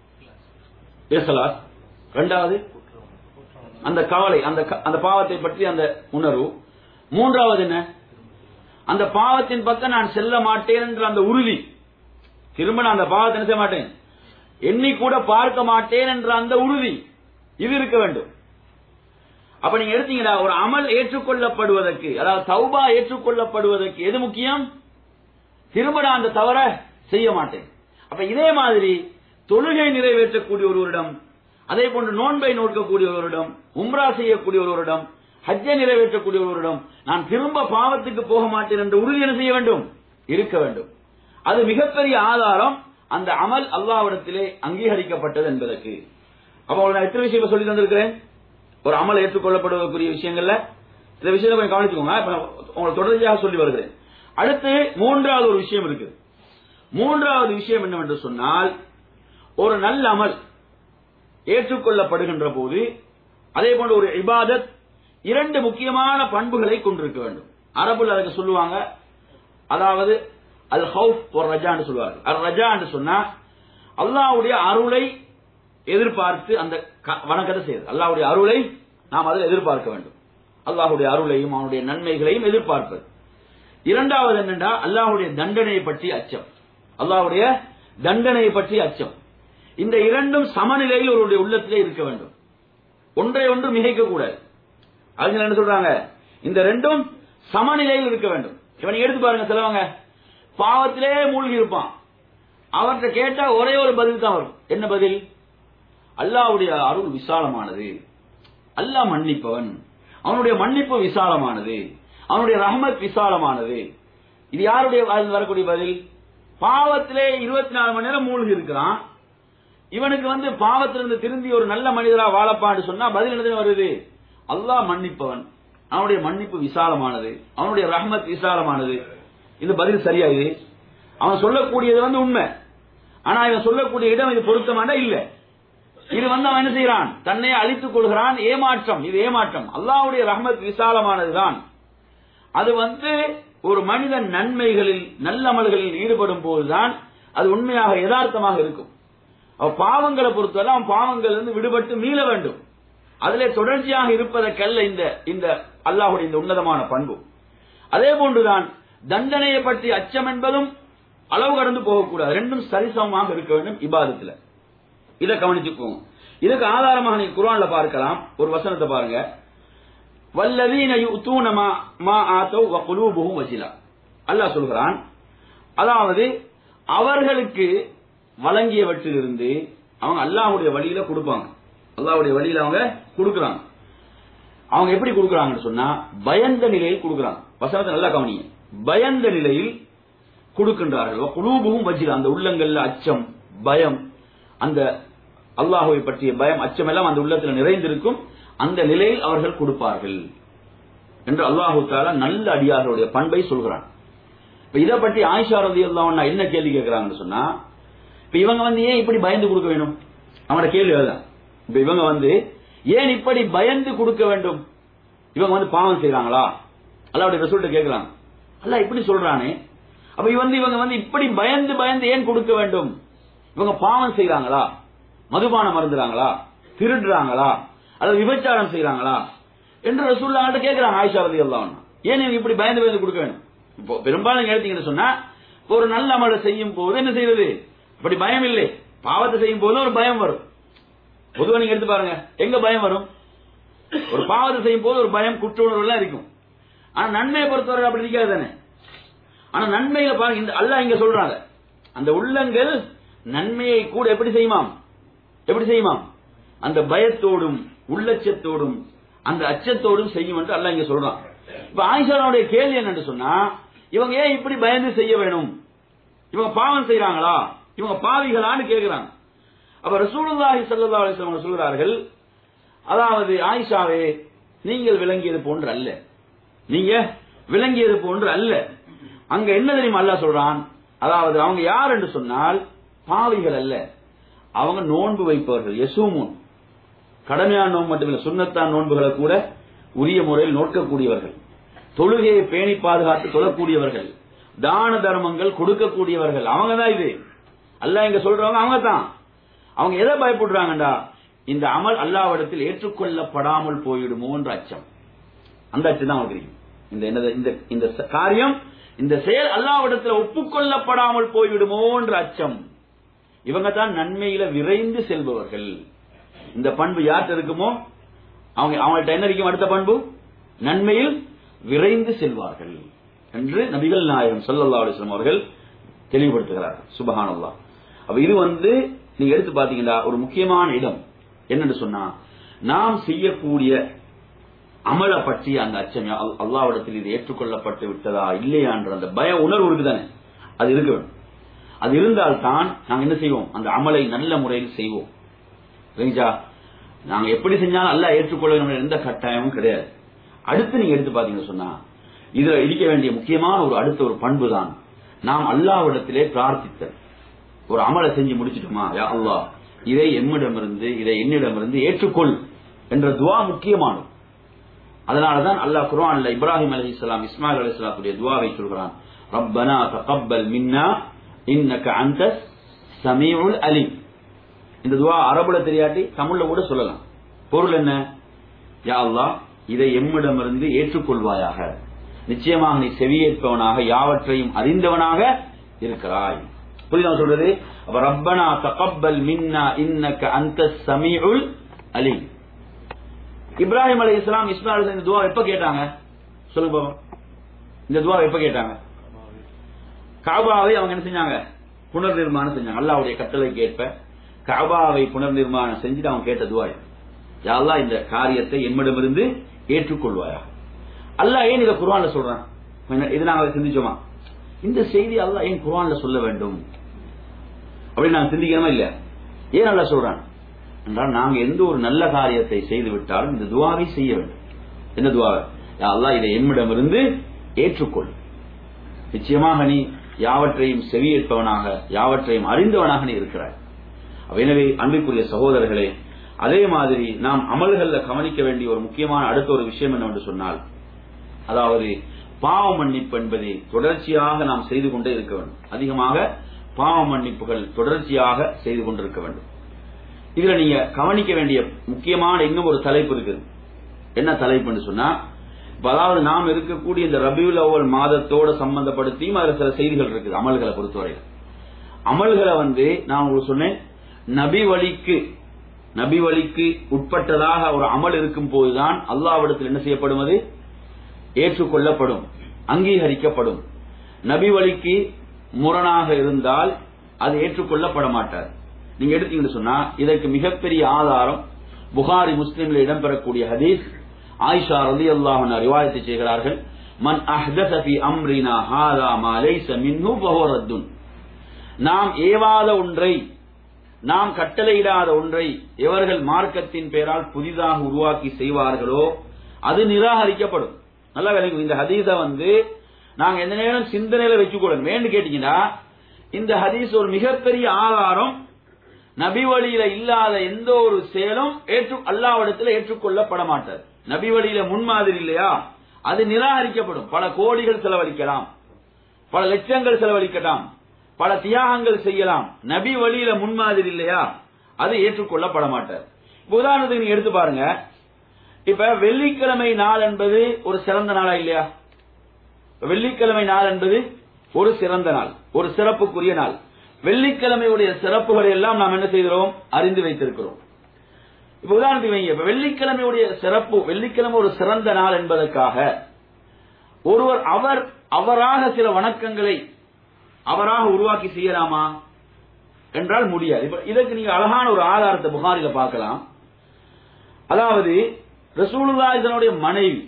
இஹ்லாஸ் இரண்டாவது அந்த கவலை அந்த க- அந்த பாவத்தை பற்றி அந்த உணர்வு மூன்றாவது என்ன அந்த பாவத்தின் பக்கம் நான் செல்ல மாட்டேன் என்ற அந்த உறுதி திரும்ப நான் அந்த பாவத்தை என்ன செய்ய மாட்டேன் எண்ணி கூட பார்க்க மாட்டேன் என்ற அந்த உறுதி இது இருக்க வேண்டும் அப்ப நீங்க எடுத்தீங்களா ஒரு அமல் ஏற்றுக்கொள்ளப்படுவதற்கு அதாவது தௌபா ஏற்றுக்கொள்ளப்படுவதற்கு எது முக்கியம் திரும்ப நான் அந்த தவற செய்ய மாட்டேன் அப்ப இதே மாதிரி தொழுகை நிறைவேற்றக்கூடிய ஒருவரிடம் அதே போன்று நோன்பை நோக்கக்கூடிய ஒருவரிடம் உம்ரா செய்யக்கூடிய ஒருவரிடம் ஹஜ்ஜை நிறைவேற்றக்கூடிய ஒருவரிடம் நான் திரும்ப பாவத்துக்கு போக மாட்டேன் என்ற உறுதி என்ன செய்ய வேண்டும் இருக்க வேண்டும் அது மிகப்பெரிய ஆதாரம் அந்த அமல் அல்லாவிடத்திலே அங்கீகரிக்கப்பட்டது என்பதற்கு அப்ப உங்களுக்கு நான் எத்தனை விஷயம் சொல்லி தந்திருக்கிறேன் ஒரு அமல் ஏற்றுக்கொள்ளப்படுவதற்குரிய விஷயங்கள்ல இந்த விஷயத்தை கொஞ்சம் கவனிச்சுக்கோங்க இப்ப நான் உங்களுக்கு தொடர்ச்சியாக சொல்லி வருகிறேன் அடுத்து மூன்றாவது ஒரு விஷயம் இருக்குது மூன்றாவது விஷயம் என்னவென்று சொன்னால் ஒரு நல்ல அமல் ஏற்றுக்கொள்ளப்படுகின்ற போது அதே போன்ற ஒரு இபாதத் இரண்டு முக்கியமான பண்புகளை கொண்டிருக்க வேண்டும் அரபுல அதுக்கு சொல்லுவாங்க அதாவது அல் ஹவுஃப் ஒரு ரஜான்னு சொல்லுவார்கள் அல் ரஜான்னு சொன்னா அல்லாஹ்வுடைய அருளை எதிர்பார்த்து அந்த க- வணக்கத்தை செய்யுது அல்லாஹ்வுடைய அருளை நாம் அதில் எதிர்பார்க்க வேண்டும் அல்லாஹ்வுடைய அருளையும் அவனுடைய நன்மைகளையும் எதிர்பார்ப்பது இரண்டாவது என்னண்டா அல்லாஹ்வுடைய தண்டனையை பற்றி அச்சம் அல்லாஹ்வுடைய தண்டனையை பற்றி அச்சம் இந்த இரண்டும் சமநிலையில் ஒருவருடைய உள்ளத்திலே இருக்க வேண்டும் ஒன்றை ஒன்று மிகைக்க கூடாது அறிஞர் என்ன சொல்றாங்க இந்த ரெண்டும் சமநிலையில் இருக்க வேண்டும் இவன் எடுத்து பாருங்க சிலவங்க பாவத்திலே மூழ்கி இருப்பான் அவர்கிட்ட கேட்டா ஒரே ஒரு பதில் தான் வரும் என்ன பதில் அல்லாஹ்வுடைய அருள் விசாலமானது அல்லாஹ் மன்னிப்பவன் அவனுடைய மன்னிப்பு விசாலமானது அவனுடைய ரஹமத் விசாலமானது இது யாருடைய வாயிலிருந்து வரக்கூடிய பதில் பாவத்திலே இருபத்தி நாலு மணி நேரம் மூழ்கி இருக்கிறான் இவனுக்கு வந்து பாவத்திலிருந்து திருந்தி ஒரு நல்ல மனிதரா வாழப்பான்னு சொன்னா பதில் என்ன வருது அல்லாஹ் மன்னிப்பவன் அவனுடைய மன்னிப்பு விசாலமானது அவனுடைய ரஹ்மத் விசாலமானது இந்த பதில் சரியா இது அவன் சொல்லக்கூடியது வந்து உண்மை ஆனா இவன் சொல்லக்கூடிய இடம் இது பொருத்தமான இல்ல இது வந்து அவன் என்ன செய்யறான் தன்னை அழித்துக் கொள்கிறான் ஏமாற்றம் இது ஏமாற்றம் அல்லாஹ்வுடைய ரஹ்மத் விசாலமானதுதான் அது வந்து ஒரு மனிதன் நன்மைகளில் நல்லமல்களில் ஈடுபடும் போதுதான் அது உண்மையாக யதார்த்தமாக இருக்கும் அவன் பாவங்களை பொறுத்தவரை அவன் பாவங்கள் இருந்து விடுபட்டு மீள வேண்டும் அதிலே தொடர்ச்சியாக இருப்பதற்கல்ல இந்த இந்த அல்லாஹுடைய இந்த உன்னதமான பண்பு அதே போன்றுதான் தண்டனையை பற்றி அச்சம் என்பதும் அளவு கடந்து போகக்கூடாது ரெண்டும் சரிசமமாக இருக்க வேண்டும் இபாதத்துல இதை கவனிச்சுக்கோங்க இதுக்கு ஆதாரமாக நீங்க குர்ஆன்ல பார்க்கலாம் ஒரு வசனத்தை பாருங்க வல்லதீன யுத்தூன மா மா ஆத்தௌ வ குலூபுஹும் வஜிலா அல்லாஹ் சொல்கிறான் அதாவது அவர்களுக்கு வழங்கியவற்றிலிருந்து அவங்க அல்லாஹ்வுடைய வழியில கொடுப்பாங்க அல்லாஹ்வுடைய வழியில அவங்க கொடுக்கறாங்க அவங்க எப்படி கொடுக்கறாங்கன்னு சொன்னா பயந்த நிலையில் கொடுக்கறாங்க வசனத்தை நல்லா கவனிங்க பயந்த நிலையில் கொடுக்கின்றார்கள் குலூபும் வஜிலா அந்த உள்ளங்கள்ல அச்சம் பயம் அந்த அல்லாஹுவை பற்றிய பயம் அச்சம் எல்லாம் அந்த உள்ளத்தில் நிறைந்திருக்கும் அந்த நிலையில் அவர்கள் கொடுப்பார்கள் என்று அல்லாஹு தாலா நல்ல அடியார்களுடைய பண்பை சொல்கிறான் இப்ப இதை பற்றி ஆயிஷா ரதி அல்லாஹ் என்ன கேள்வி கேட்கிறாங்கன்னு சொன்னா இப்ப இவங்க வந்து ஏன் இப்படி பயந்து கொடுக்க வேணும் அவனோட கேள்வி அதுதான் இப்ப இவங்க வந்து ஏன் இப்படி பயந்து கொடுக்க வேண்டும் இவங்க வந்து பாவம் செய்றாங்களா அல்லாவுடைய ரிசல்ட் கேட்கலாம் அல்ல இப்படி சொல்றானே அப்ப இவங்க வந்து இவங்க வந்து இப்படி பயந்து பயந்து ஏன் கொடுக்க வேண்டும் இவங்க பாவம் செய்றாங்களா மதுபானம் மருந்துறாங்களா திருடுறாங்களா அல்லது விபச்சாரம் செய்றாங்களா என்று ரசூல்லாங்கிட்ட கேட்கிறாங்க ஆயிஷா ரதி அல்லாஹ் ஏன் இவங்க இப்படி பயந்து பயந்து கொடுக்க வேண்டும் இப்போ பெரும்பாலும் எடுத்தீங்கன்னு சொன்னா இப்போ ஒரு நல்ல அமலை செய்யும் போது என்ன செய்யறது அப்படி பயம் இல்லை பாவத்தை செய்யும் போது ஒரு பயம் வரும் பொதுவா நீங்க எடுத்து பாருங்க எங்க பயம் வரும் ஒரு பாவத்தை செய்யும் போது ஒரு பயம் குற்ற உணர்வு எல்லாம் இருக்கும் ஆனா நன்மையை பொறுத்தவரை அப்படி இருக்காது தானே ஆனா நன்மையில பாருங்க இந்த அல்லாஹ் இங்க சொல்றாங்க அந்த உள்ளங்கள் நன்மையை கூட எப்படி செய்யுமாம் எப்படி செய்யுமாம் அந்த பயத்தோடும் உள்ளச்சத்தோடும் அந்த அச்சத்தோடும் செய்யும் என்று அல்லாஹ் இங்க சொல்றான் இப்ப ஆயிஷாவுடைய கேள்வி என்னன்னு சொன்னா இவங்க ஏன் இப்படி பயந்து செய்ய வேணும் இவங்க பாவம் செய்றாங்களா இவங்க பாவிகளான்னு கேக்குறாங்க அப்ப ரசூலுல்லாஹி ஸல்லல்லாஹு அலைஹி வஸல்லம் சொல்கிறார்கள் அதாவது ஆயிஷாவே நீங்கள் விளங்கியது போன்று அல்ல நீங்க விளங்கியது போன்று அல்ல அங்க என்ன தெரியுமா அல்லாஹ் சொல்றான் அதாவது அவங்க யார் என்று சொன்னால் பாவிகள் அல்ல அவங்க நோன்பு வைப்பவர்கள் யசூமுன் கடமையான நோன்பு மட்டுமில்லை சுண்ணத்தான் நோன்புகளை கூட உரிய முறையில் நோக்கக்கூடியவர்கள் தொழுகையை பேணி பாதுகாத்து தொழக்கூடியவர்கள் தான தர்மங்கள் கொடுக்கக்கூடியவர்கள் அவங்க தான் இது அல்லாஹ் இங்க சொல்றவங்க அவங்க தான் அவங்க எதை பயப்படுறாங்கடா இந்த அமல் அல்லாவிடத்தில் ஏற்றுக்கொள்ளப்படாமல் போயிடுமோன்ற அச்சம் அந்த அச்சம் தான் அவங்களுக்கு இருக்கு. இந்த என்னது இந்த இந்த ச- காரியம் இந்த செயல் அல்லாவிடத்தில் ஒப்புக்கொள்ளப்படாமல் போய்விடுமோன்ற அச்சம் இவங்க தான் நன்மையில விரைந்து செல்பவர்கள் இந்த பண்பு யார்கிட்ட இருக்குமோ அவங்க அவங்கள்ட்ட என்ன இருக்கும் அடுத்த பண்பு நன்மையில் விரைந்து செல்வார்கள் என்று நபிகள் நாயகம் ஸல்லல்லாஹு அலைஹி வஸல்லம் அவர்கள் தெளிவுபடுத்துகிறார்கள் சுபஹானல்லாஹ் அப்ப இது வந்து நீங்க எடுத்து பாத்தீங்கன்னா ஒரு முக்கியமான இடம் என்னன்னு சொன்னா நாம் செய்யக்கூடிய அமலை பற்றி அந்த அச்சம் அல்- அல்லாஹ்விடத்தில் இது ஏற்றுக்கொள்ளப்பட்டு விட்டதா இல்லையான்ற அந்த பய உணர்வு இருக்குதானே அது இருக்க வேண்டும் அது இருந்தால்தான் நாங்க என்ன செய்வோம் அந்த அமலை நல்ல முறையில் செய்வோம் சரிங்களா நாங்க எப்படி செஞ்சாலும் அல்லாஹ் ஏற்றுக்கொள்ள வேண்டும் என்ற எந்த கட்டாயமும் கிடையாது அடுத்து நீங்க எடுத்து பாத்தீங்கன்னு சொன்னா இதுல இருக்க வேண்டிய முக்கியமான ஒரு அடுத்த ஒரு பண்பு தான் நாம் அல்லாஹ்விடத்திலே பிரார்த்தித்தல் ஒரு அமலை செஞ்சு முடிச்சிட்டோமா யா அல்லாஹ் இதை எம்மிடமிருந்து இதை என்னிடமிருந்து ஏற்றுக்கொள் என்ற துவா முக்கியமானது அதனாலதான் அல்லாஹ் குர்ஆன்ல இப்ராஹிம் அலைஹிஸ்ஸலாம் இஸ்மாயில் அலைஹிஸ்ஸலாத்துடைய துவாவை சொல்கிறான் ரப்பனா தகப்பல் மின்னா இன்னக அன்த சமீஉல் அலீம் இந்த துவா அரபுல தெரியாட்டி தமிழ்ல கூட சொல்லலாம் பொருள் என்ன யா அல்லாஹ் இதை எம்மிடமிருந்து ஏற்றுக்கொள்வாயாக நிச்சயமாக நீ செவியேற்பவனாக யாவற்றையும் அறிந்தவனாக இருக்கிறாய் புரியுதா நான் சொல்றது அப்ப ரப்பனா தகப்பல் மின்னா இன்னக அன்த சமீஉல் அலீம் இப்ராஹிம் அலி இஸ்லாம் இஸ்மாயில் இந்த துவா எப்ப கேட்டாங்க சொல்லுங்க பாப்போம் இந்த துவா எப்ப கேட்டாங்க காபாவை அவங்க என்ன செஞ்சாங்க புனர் நிர்மாணம் செஞ்சாங்க அல்லாவுடைய கட்டளைக்கு ஏற்ப காபாவை புனர் நிர்மாணம் செஞ்சுட்டு அவங்க கேட்ட துவா இது. யா அல்லாஹ் இந்த காரியத்தை எம்மிடமிருந்து ஏற்றுக்கொள்வாயா அல்லாஹ் ஏன் இதை குர்ஆன்ல சொல்றான் என்ன- இது நாங்க சிந்திச்சோமா இந்த செய்தி அல்லாஹ் ஏன் குர்ஆன்ல சொல்ல வேண்டும் அப்படின்னு நான் சிந்திக்கணுமா இல்ல ஏன் நல்லா சொல்றான் என்றால் நாங்க எந்த ஒரு நல்ல காரியத்தை செய்து விட்டாலும் இந்த துவாவை செய்ய வேண்டும் என்ன துவாவை யா அல்லாஹ் இதை என்னிடமிருந்து ஏற்றுக்கொள் நிச்சயமாக நீ யாவற்றையும் செவியேற்பவனாக யாவற்றையும் அறிந்தவனாக நீ இருக்கிறாய் அப்ப எனவே அன்பிற்குரிய சகோதரர்களே அதே மாதிரி நாம் அமல்கள்ல கவனிக்க வேண்டிய ஒரு முக்கியமான அடுத்த ஒரு விஷயம் என்னவென்று சொன்னால் அதாவது பாவ மன்னிப்பு என்பதை தொடர்ச்சியாக நாம் செய்து கொண்டே இருக்க வேண்டும் அதிகமாக பாவ மன்னிப்புகள் தொடர்ச்சியாக செய்து கொண்டிருக்க வேண்டும் இதுல நீங்க கவனிக்க வேண்டிய முக்கியமான இன்னும் ஒரு தலைப்பு இருக்குது என்ன தலைப்புன்னு சொன்னா இப்ப அதாவது நாம் இருக்கக்கூடிய இந்த ரபியுல் அவ்வல் மாதத்தோட சம்பந்தப்படுத்தியும் அதுல சில செய்திகள் இருக்குது அமல்களை பொறுத்தவரையில் அமல்களை வந்து நான் உங்களுக்கு சொன்னேன் நபி வழிக்கு நபி வழிக்கு உட்பட்டதாக ஒரு அமல் இருக்கும் போதுதான் அல்லாவிடத்தில் என்ன செய்யப்படும் அது ஏற்றுக்கொள்ளப்படும் அங்கீகரிக்கப்படும் நபி வழிக்கு முரணாக இருந்தால் அது ஏற்றுக்கொள்ளப்பட மாட்டார் நீங்க எடுத்தீங்கன்னு சொன்னா இதற்கு மிகப்பெரிய ஆதாரம் புகாரி முஸ்லிம்ல இடம்பெறக்கூடிய ஹதீஸ் ஆயிஷா ரதி அல்லாஹ் ரிவாயத்தை செய்கிறார்கள் மன் அஹ்தஸ ஃபி அம்ரினா ஹாதா மா லைஸ மின்ஹு ஃபஹுவ ரத்துன் நாம் ஏவாத ஒன்றை நாம் கட்டளையிடாத ஒன்றை எவர்கள் மார்க்கத்தின் பெயரால் புதிதாக உருவாக்கி செய்வார்களோ அது நிராகரிக்கப்படும் நல்லா விளங்கும் இந்த ஹதீஸ வந்து நாங்க எந்த நேரம் சிந்தனையில வச்சுக்கொள்ளணும் வேண்டு கேட்டீங்கன்னா இந்த ஹதீஸ் ஒரு மிகப்பெரிய ஆதாரம் நபி வழியில இல்லாத எந்த ஒரு செயலும் ஏற்று அல்லாவிடத்தில் ஏற்றுக்கொள்ளப்பட மாட்டார் நபி வழியில முன்மாதிரி இல்லையா அது நிராகரிக்கப்படும் பல கோடிகள் செலவழிக்கலாம் பல லட்சங்கள் செலவழிக்கலாம் பல தியாகங்கள் செய்யலாம் நபி வழியில முன்மாதிரி இல்லையா அது ஏற்றுக்கொள்ளப்பட மாட்டார் இப்ப உதாரணத்துக்கு நீங்க எடுத்து பாருங்க இப்ப வெள்ளிக்கிழமை நாள் என்பது ஒரு சிறந்த நாளா இல்லையா வெள்ளிக்கிழமை நாள் என்பது ஒரு சிறந்த நாள் ஒரு சிறப்புக்குரிய நாள் வெள்ளிக்கிழமையுடைய சிறப்புகளை எல்லாம் நாம் என்ன செய்கிறோம் அறிந்து வைத்திருக்கிறோம் இப்ப உதாரணத்துக்கு வைங்க இப்ப வெள்ளிக்கிழமையுடைய சிறப்பு வெள்ளிக்கிழமை ஒரு சிறந்த நாள் என்பதற்காக ஒருவர் அவர் அவராக சில வணக்கங்களை அவராக உருவாக்கி செய்யலாமா என்றால் முடியாது இப்ப இதற்கு நீங்க அழகான ஒரு ஆதாரத்தை புகாரில பார்க்கலாம் அதாவது ரசூலுல்லாஹினுடைய மனைவி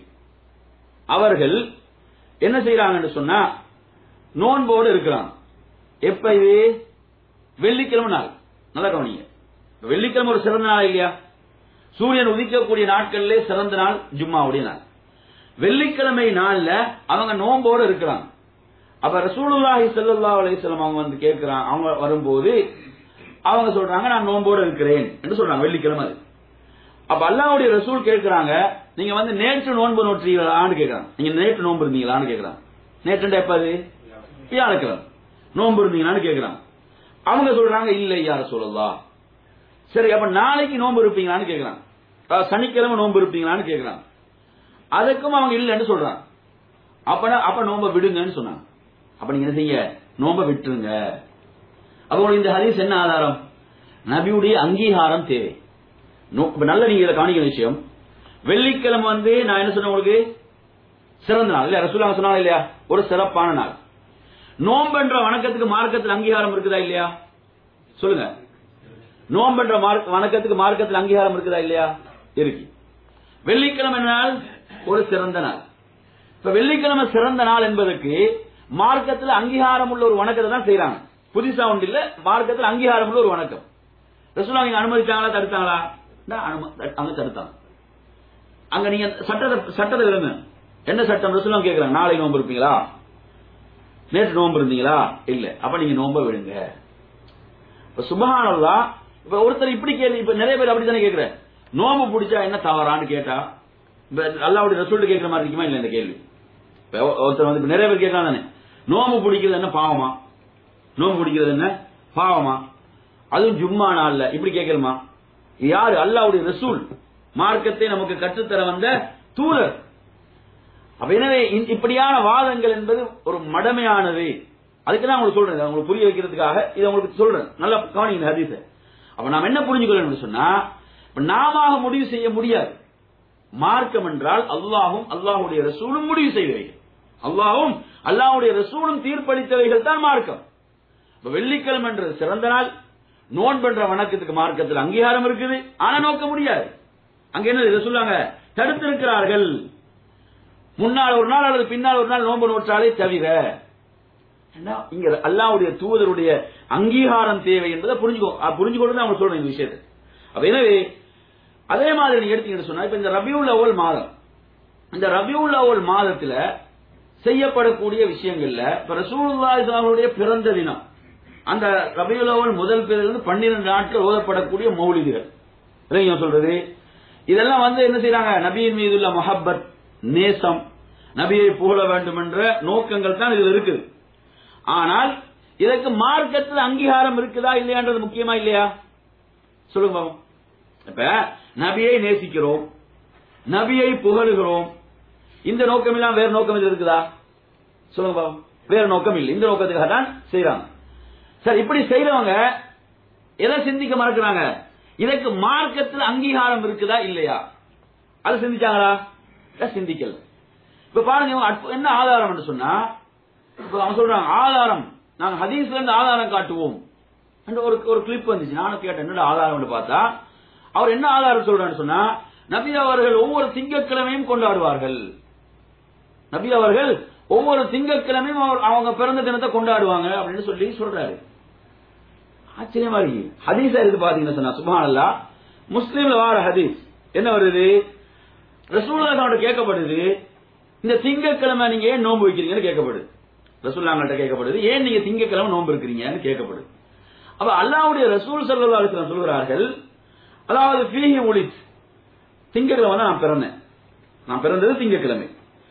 அவர்கள் என்ன செய்யறாங்கன்னு சொன்னா நோன்போடு இருக்கிறாங்க எப்ப இது வெள்ளிக்கிழமை நாள் நல்லா கவனிங்க வெள்ளிக்கிழமை ஒரு சிறந்த நாள் இல்லையா சூரியன் உதிக்கக்கூடிய நாட்களிலே சிறந்த நாள் ஜும்மாவுடைய நாள் வெள்ளிக்கிழமை நாள்ல அவங்க நோன்போடு இருக்கிறாங்க அப்ப ரசூலுல்லாஹி ஸல்லல்லாஹு அலைஹி வஸல்லம் அவங்க வந்து கேட்கிறாங்க அவங்க வரும்போது அவங்க சொல்றாங்க நான் நோன்போடு இருக்கிறேன் என்று சொல்றாங்க வெள்ளிக்கிழமை அது அப்ப அல்லாஹ்வுடைய ரசூல் கேட்கிறாங்க நீங்க வந்து நேற்று நோன்பு நோற்றீங்களான்னு கேட்கறாங்க நீங்க நேற்று நோன்பு இருந்தீங்களான்னு கேட்கறாங்க நேற்று எப்ப அது வியாழக்கிழமை நோன்பு இருந்தீங்களான்னு கேட்கறாங்க அவங்க சொல்றாங்க இல்ல யார சொல்லலாம் சரி அப்ப நாளைக்கு நோன்பு இருப்பீங்களான்னு கேட்கறாங்க அஹ் சனிக்கிழமை நோன்பு இருப்பீங்களான்னு கேட்கறாங்க அதுக்கும் அவங்க இல்லைன்னு சொல்றாங்க அப்ப அப்ப நோம்ப விடுங்கன்னு சொன்னாங்க அப்ப நீங்க என்ன செய்ய நோம்ப விட்டுருங்க அப்ப உங்களுக்கு இந்த ஹதீஸ் என்ன ஆதாரம் நபியுடைய அங்கீகாரம் தேவை நோ- இப்ப நல்ல நீங்க இதை கவனிக்கிற விஷயம் வெள்ளிக்கிழமை வந்து நான் என்ன சொன்னேன் உங்களுக்கு சிறந்த நாள் இல்லையா ரசூலாங்க சொன்னாங்க இல்லையா ஒரு சிறப்பான நாள் நோம்பென்ற வணக்கத்துக்கு மார்க்கத்தில் அங்கீகாரம் இருக்குதா இல்லையா சொல்லுங்க நோம்பென்ற மார்க்க- வணக்கத்துக்கு மார்க்கத்தில் அங்கீகாரம் இருக்குதா இல்லையா இருக்கு வெள்ளிக்கிழமை நாள் ஒரு சிறந்த நாள் இப்ப வெள்ளிக்கிழமை சிறந்த நாள் என்பதற்கு மார்க்கத்தில் அங்கீகாரம் உள்ள ஒரு வணக்கத்தை தான் செய்யறாங்க புதுசா ஒன்று இல்ல மார்க்கத்தில் அங்கீகாரம் உள்ள ஒரு வணக்கம் ரசூலா நீங்க அனுமதிச்சாங்களா தடுத்தாங்களா நான் அனும- அங்க தடுத்தாங்க அங்க நீங்க சட்டத்தை சட்டத்தை விடுங்க என்ன சட்டம் ரசூலா கேக்குறாங்க நாளை நோன்பு இருப்பீங்களா நேற்று நோன்பு இருந்தீங்களா இல்ல அப்ப நீங்க நோன்ப விடுங்க இப்ப சுபஹானல்லா இப்ப ஒருத்தர் இப்படி கேள்வி இப்ப நிறைய பேர் அப்படித்தானே கேக்குற நோம்பு பிடிச்சா என்ன தவறான்னு கேட்டா இப்ப அல்லாவுடைய ரசூல்ட்டு கேட்கிற மாதிரி இருக்குமா இல்ல இந்த கேள்வி இப்ப ஒ- ஒருத்தர் வந்து இப்ப நிறைய பேர் கேட்கலாம் தானே நோம்பு பிடிக்கிறது என்ன பாவமா நோம்பு பிடிக்கிறது என்ன பாவமா அதுவும் ஜும்மா நாள்ல இப்படி கேட்கணுமா யாரு அல்லாவுடைய ரசூல் மார்க்கத்தை நமக்கு கற்றுத்தர வந்த தூதர் அப்ப எனவே இந்த- இப்படியான வாதங்கள் என்பது ஒரு மடமையானது அதுக்கு தான் உங்களுக்கு சொல்றேன் இதை உங்களுக்கு புரிய வைக்கிறதுக்காக இதை உங்களுக்கு சொல்றேன் நல்லா கவனிங்க ஹதீஸ அப்ப நாம் என்ன புரிஞ்சுக்கொள்ளணும்னு சொன்னா இப்ப நாம முடிவு செய்ய முடியாது மார்க்கம் என்றால் அல்லாஹும் அல்லாஹுடைய ரசூலும் முடிவு செய்தவைகள் அல்லாஹும் அல்லாஹுடைய ரசூலும் தீர்ப்பளித்தவைகள் தான் மார்க்கம் இப்ப வெள்ளிக்கிழமை என்றது சிறந்த நாள் நோன்பென்ற வணக்கத்துக்கு மார்க்கத்தில் அங்கீகாரம் இருக்குது ஆனா நோக்க முடியாது அங்க என்ன இதை சொல்லுவாங்க தடுத்திருக்கிறார்கள் முன்னால் ஒரு நாள் அல்லது பின்னால் ஒரு நாள் நோன்பு நோற்றாலே தவிர ஏன்னா, இங்க அல்லாவுடைய தூதருடைய அங்கீகாரம் தேவை என்பதை புரிஞ்சுக்கோ அஹ் புரிஞ்சுக்கொண்டு தான் அவங்க சொல்றேன் இந்த விஷயத்தை அப்ப எனவே அதே மாதிரி நீங்க எடுத்தீங்கன்னு சொன்னா இப்ப இந்த ரபியுல் அவ்வல் மாதம் இந்த ரபியுல் அவ்வல் மாதத்துல செய்யப்படக்கூடிய விஷயங்கள்ல இப்ப ரசூலுல்லாஹி அவருடைய பிறந்த தினம் அந்த ரபியுல் அவ்வல் முதல் பிறகு பன்னிரண்டு நாட்கள் ஓதப்படக்கூடிய மௌலிதுகள் இல்லைங்க சொல்றது இதெல்லாம் வந்து என்ன செய்யறாங்க நபியின் மீதுள்ள மஹப்பத் நேசம் நபியை புகழ வேண்டும் என்ற நோக்கங்கள் தான் இதுல இருக்குது ஆனால் இதற்கு மார்க்கத்தில் அங்கீகாரம் இருக்குதா இல்லையான்றது முக்கியமா இல்லையா சொல்லுங்க பாவம் இப்ப நபியை நேசிக்கிறோம் நபியை புகழுகிறோம் இந்த நோக்கம் இல்லாம வேற நோக்கம் இது இருக்குதா சொல்லுங்க பாவம் வேற நோக்கம் இல்லை இந்த நோக்கத்துக்காக தான் செய்யறாங்க சரி இப்படி செய்யறவங்க எதை சிந்திக்க மறக்கிறாங்க இதற்கு மார்க்கத்தில் அங்கீகாரம் இருக்குதா இல்லையா அது சிந்திச்சாங்களா இல்ல, சிந்திக்கல இப்ப பாருங்க இவங்க அற்பு- என்ன ஆதாரம் என்று சொன்னா இப்ப அவங்க சொல்றாங்க ஆதாரம் நாங்க ஹதீஸ்ல இருந்து ஆதாரம் காட்டுவோம் என்று ஒரு ஒரு கிளிப் வந்துச்சு நானும் கேட்டேன் என்னடா ஆதாரம் பார்த்தா அவர் என்ன ஆதாரம் சொல்றான்னு சொன்னா நபி அவர்கள் ஒவ்வொரு திங்கட்கிழமையும் கொண்டாடுவார்கள் நபி அவர்கள் ஒவ்வொரு திங்கட்கிழமையும் அவர்- அவங்க பிறந்த தினத்தை கொண்டாடுவாங்க அப்படின்னு சொல்லி சொல்றாரு ஆச்சரியமா இருக்கு ஹதீஸா இருக்கு பாத்தீங்கன்னா சொன்னா சுபானல்லா முஸ்லீம்ல வார ஹதீஸ் என்ன வருது ரசூல்லாவோட கேட்கப்படுது இந்த திங்கட்கிழமை நீங்க ஏன் நோன்பு வைக்கிறீங்கன்னு கேட்கப்படுது ரசூல்லாங்கள்ட்ட கேட்கப்படுது ஏன் நீங்க திங்கட்கிழமை நோன்பு இருக்கிறீங்கன்னு கேட்கப்படுது அப்ப அல்லாவுடைய ரசூல் சல்லா அலிஸ்லாம் சொல்கிறார்கள் அதாவது ஃபீஹி ஒளித் திங்கட்கிழமை தான் நான் பிறந்தேன் நான் பிறந்தது திங்கட்கிழமை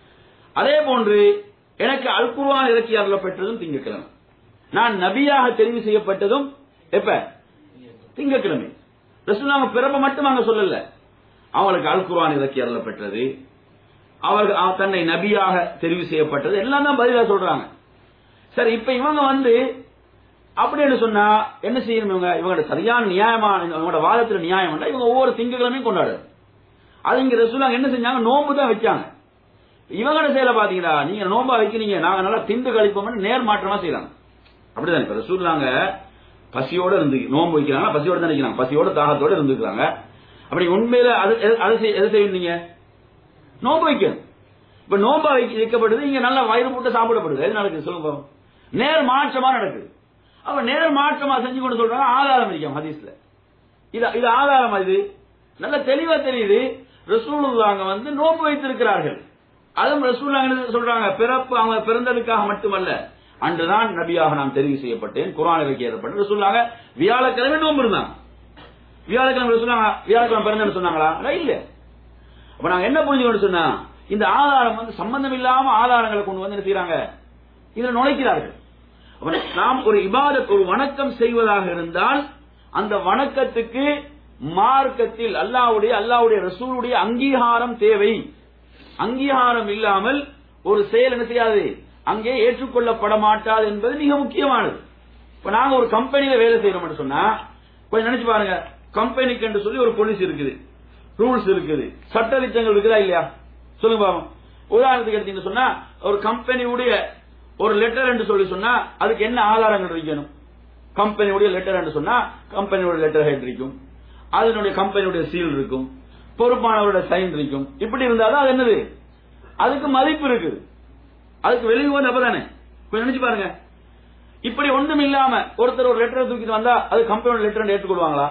அதே போன்று எனக்கு அல் குர்ஆன் இறக்கி அருளப்பட்டதும் திங்கட்கிழமை நான் நபியாக தெரிவு செய்யப்பட்டதும் எப்ப திங்கட்கிழமை ரசூலுல்லாஹ் பிறப்ப மட்டும் அங்க சொல்லல அவங்களுக்கு அல் குர்ஆன் இறக்கி அருளப்பட்டது அவர்கள் அவ- தன்னை நபியாக தெரிவு செய்யப்பட்டது எல்லாம் தான் பதிலா சொல்றாங்க சரி இப்ப இவங்க வந்து அப்படின்னு சொன்னா என்ன செய்யணும் இவங்க இவங்களோட சரியான நியாயமான இவங்களோட வாதத்துல நியாயம் இல்ல, இவங்க ஒவ்வொரு திங்கட்கிழமையும் கொண்டாடுறது அது இங்க ரசூலாங்க என்ன செஞ்சாங்க நோன்பு தான் வச்சாங்க இவங்களோட செயலை பாத்தீங்களா நீங்க நோன்பா வைக்கிறீங்க நாங்க நல்லா திண்டு கழிப்போம்னு நேர் மாற்றமா செய்யறாங்க அப்படிதான் இப்ப ரசூல்லாங்க பசியோட இருந்து நோன்பு வைக்கிறாங்க பசியோட தான் நிக்கிறாங்க பசியோட தாகத்தோட இருந்துக்கிறாங்க அப்படி உண்மையில அது எது- அதை செய்- எதை செய்யும் நீங்க நோன்பு வைக்கணும் இப்ப நோன்பா வைக்க வைக்கப்படுது இங்க நல்லா வயிறு போட்டு சாப்பிடப்படுது எது நடக்குது சொல்லுங்க பாப்போம். நேர் மாற்றமா நடக்குது அப்ப நேர் மாற்றமா செஞ்சு கொண்டு சொல்றாங்க ஆதாரம் இருக்கும் ஹதீஸ்ல இது இது ஆதாரம் இது நல்ல தெளிவா தெரியுது ரசூலுல்லாங்க வந்து நோன்பு வைத்திருக்கிறார்கள் அதுவும் ரசூலுல்லாங்க என்ன சொல்றாங்க பிறப்பு அவங்க பிறந்ததுக்காக மட்டுமல்ல அன்றுதான் நபியாக நான் தெரிவு செய்யப்பட்டேன் குரான் வைக்கப்பட்டு ரசூலுல்லாங்க வியாழக்கிழமை நோன்பு இருந்தாங்க வியாழக்கிழமை சொன்னாங்க வியாழக்கிழமை பிறந்தேன்னு சொன்னாங்களா அதான் இல்ல அப்ப நாங்க என்ன புரிஞ்சுக்கணும் சொன்னா இந்த ஆதாரம் வந்து சம்பந்தம் இல்லாம ஆதாரங்களை கொண்டு வந்து என்ன செய்யறாங்க இதுல நுழைக்கிறார்கள் அப்ப நாம் ஒரு இபாதத் ஒரு வணக்கம் செய்வதாக இருந்தால் அந்த வணக்கத்துக்கு மார்க்கத்தில் அல்லாவுடைய அல்லாவுடைய ரசூலுடைய அங்கீகாரம் தேவை அங்கீகாரம் இல்லாமல் ஒரு செயல் என்ன செய்யாது அங்கே ஏற்றுக்கொள்ளப்பட மாட்டாது என்பது மிக முக்கியமானது இப்ப நாங்க ஒரு கம்பெனியில வேலை செய்யறோம்னு சொன்னா கொஞ்சம் நினைச்சு பாருங்க கம்பெனிக்கு என்று சொல்லி ஒரு போலீஸ் இருக்குது ரூல்ஸ் இருக்குது சட்ட திட்டங்கள் இருக்குதா இல்லையா சொல்லுங்க பாப்போம் உதாரணத்துக்கு எடுத்தீங்கன்னு சொன்னா ஒரு கம்பெனியுடைய ஒரு லெட்டர் என்று சொல்லி சொன்னா அதுக்கு என்ன ஆதாரங்கள் இருக்கணும் கம்பெனியுடைய லெட்டர் என்று சொன்னா கம்பெனியோட லெட்டர் ஹெட் இருக்கும் அதனுடைய கம்பெனியுடைய சீல் இருக்கும் பொறுப்பானவருடைய சைன் இருக்கும் இப்படி இருந்தாதான் அது என்னது அதுக்கு மதிப்பு இருக்குது அதுக்கு வெளியே அப்ப தானே கொஞ்சம் நினைச்சு பாருங்க இப்படி ஒன்றும் இல்லாம ஒருத்தர் ஒரு லெட்டரை தூக்கிட்டு வந்தா அது கம்பெனியோட லெட்டர் ஏற்றுக்கொள்வாங்களா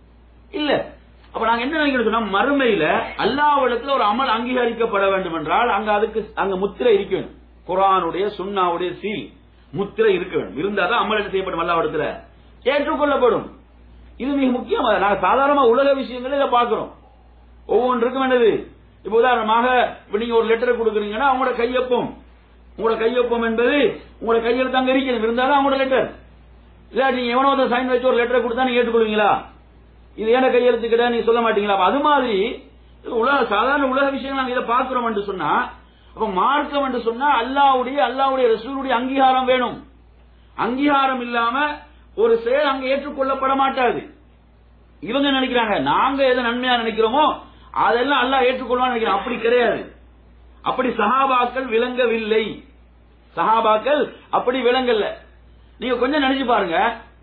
இல்ல அப்ப நாங்க என்ன நினைக்கிறோம் சொன்னா மறுமையில அல்லாவிடத்துல ஒரு அமல் அங்கீகரிக்கப்பட வேண்டும் என்றால் அங்க அதுக்கு அங்க முத்திரை இருக்க வேண்டும் குரானுடைய சுண்ணாவுடைய சீல் முத்திரை இருக்க வேண்டும் இருந்தாதான் அமல் என்ன செய்யப்படும் அல்லாவிடத்துல ஏற்றுக்கொள்ளப்படும் இது மிக முக்கியமாக நாங்க சாதாரணமா உலக விஷயங்களை இதை பாக்குறோம் ஒவ்வொன்றுக்கும் என்னது இப்ப உதாரணமாக இப்ப நீங்க ஒரு லெட்டர் கொடுக்குறீங்கன்னா அவங்களோட கையொப்பம் உங்களோட கையொப்பம் என்பது உங்களோட கையெழுத்து அங்க இருக்கணும் இருந்தாலும் அவங்களோட லெட்டர் இல்ல நீங்க எவனோ ஒரு சைன் வச்சு ஒரு லெட்டர் கொடுத்தா நீங்க ஏற்றுக்கொள்வீங்களா இது ஏன கையெழுத்து கிட்ட நீங்க சொல்ல மாட்டீங்களா அப்ப அது மாதிரி இது உலக சாதாரண உலக விஷயங்கள் நாங்க இதை பாக்குறோம் என்று சொன்னா அப்ப மார்க்கம் என்று சொன்னா அல்லாவுடைய அல்லாவுடைய ரசூலுடைய அங்கீகாரம் வேணும் அங்கீகாரம் இல்லாம ஒரு செயல் அங்க ஏற்றுக்கொள்ளப்பட மாட்டாது இவங்க நினைக்கிறாங்க நாங்க எதை நன்மையா நினைக்கிறோமோ அதெல்லாம் அல்லாஹ் ஏற்றுக்கொள்வான்னு நினைக்கிறோம் அப்படி கிடையாது அப்படி சஹாபாக்கள் விளங்கவில்லை சஹாபாக்கள் அப்படி விளங்கல்ல நீங்க கொஞ்சம் நினைச்சு பாருங்க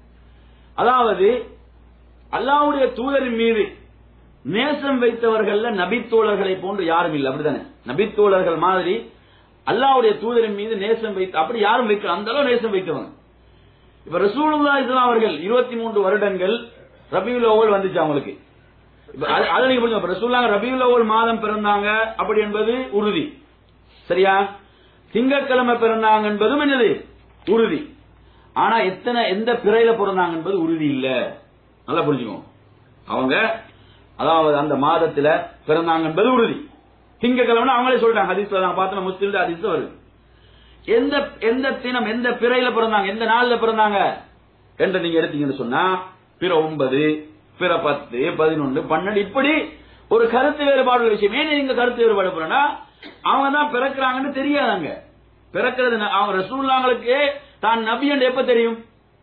அதாவது அல்லாவுடைய தூதரின் மீது நேசம் வைத்தவர்கள்ல நபித்தோழர்களை போன்று யாரும் இல்லை அப்படித்தானே நபித்தோழர்கள் மாதிரி அல்லாஹ்வுடைய தூதரின் மீது நேசம் வைத்து அப்படி யாரும் வைக்க அந்த அளவு நேசம் வைத்தவங்க இப்ப ரசூலுல்லாஹி இஸ்லாம் அவர்கள் இருபத்தி மூன்று வருடங்கள் ரபியுல் அவ்வல் வந்துச்சு அவங்களுக்கு இப்ப அது- அதை நீங்க புரிஞ்சுக்கணும். இப்ப ரசூலுல்லாஹ் ரபியுல் அவ்வல் மாதம் பிறந்தாங்க அப்படி என்பது உறுதி சரியா திங்கட்கிழமை பிறந்தாங்க என்பதும் என்னது உறுதி ஆனா எத்தனை எந்த பிறையில பிறந்தாங்க என்பது உறுதி இல்ல நல்லா புரிஞ்சுக்கோங்க அவங்க அதாவது அந்த மாதத்துல பிறந்தாங்க என்பது உறுதி திங்கக்கிழமை அவங்களே சொல்றாங்க ஹதீஸ்ல நான் பார்த்தோம் முஸ்லீம் ஹதீஸ் வருது எந்த எந்த தினம் எந்த பிறையில பிறந்தாங்க எந்த நாள்ல பிறந்தாங்க என்று நீங்க எடுத்தீங்கன்னு சொன்னா பிற ஒன்பது பிற பத்து பதினொன்று பன்னெண்டு இப்படி ஒரு கருத்து வேறுபாடு விஷயம் ஏன் நீங்க கருத்து வேறுபாடு போறா அவங்க தான் பிறக்கிறாங்கன்னு தெரியாதாங்க பிறக்கிறது ந- அவங்க ரசூல்லாங்களுக்கு தான் நபி என்று எப்ப தெரியும்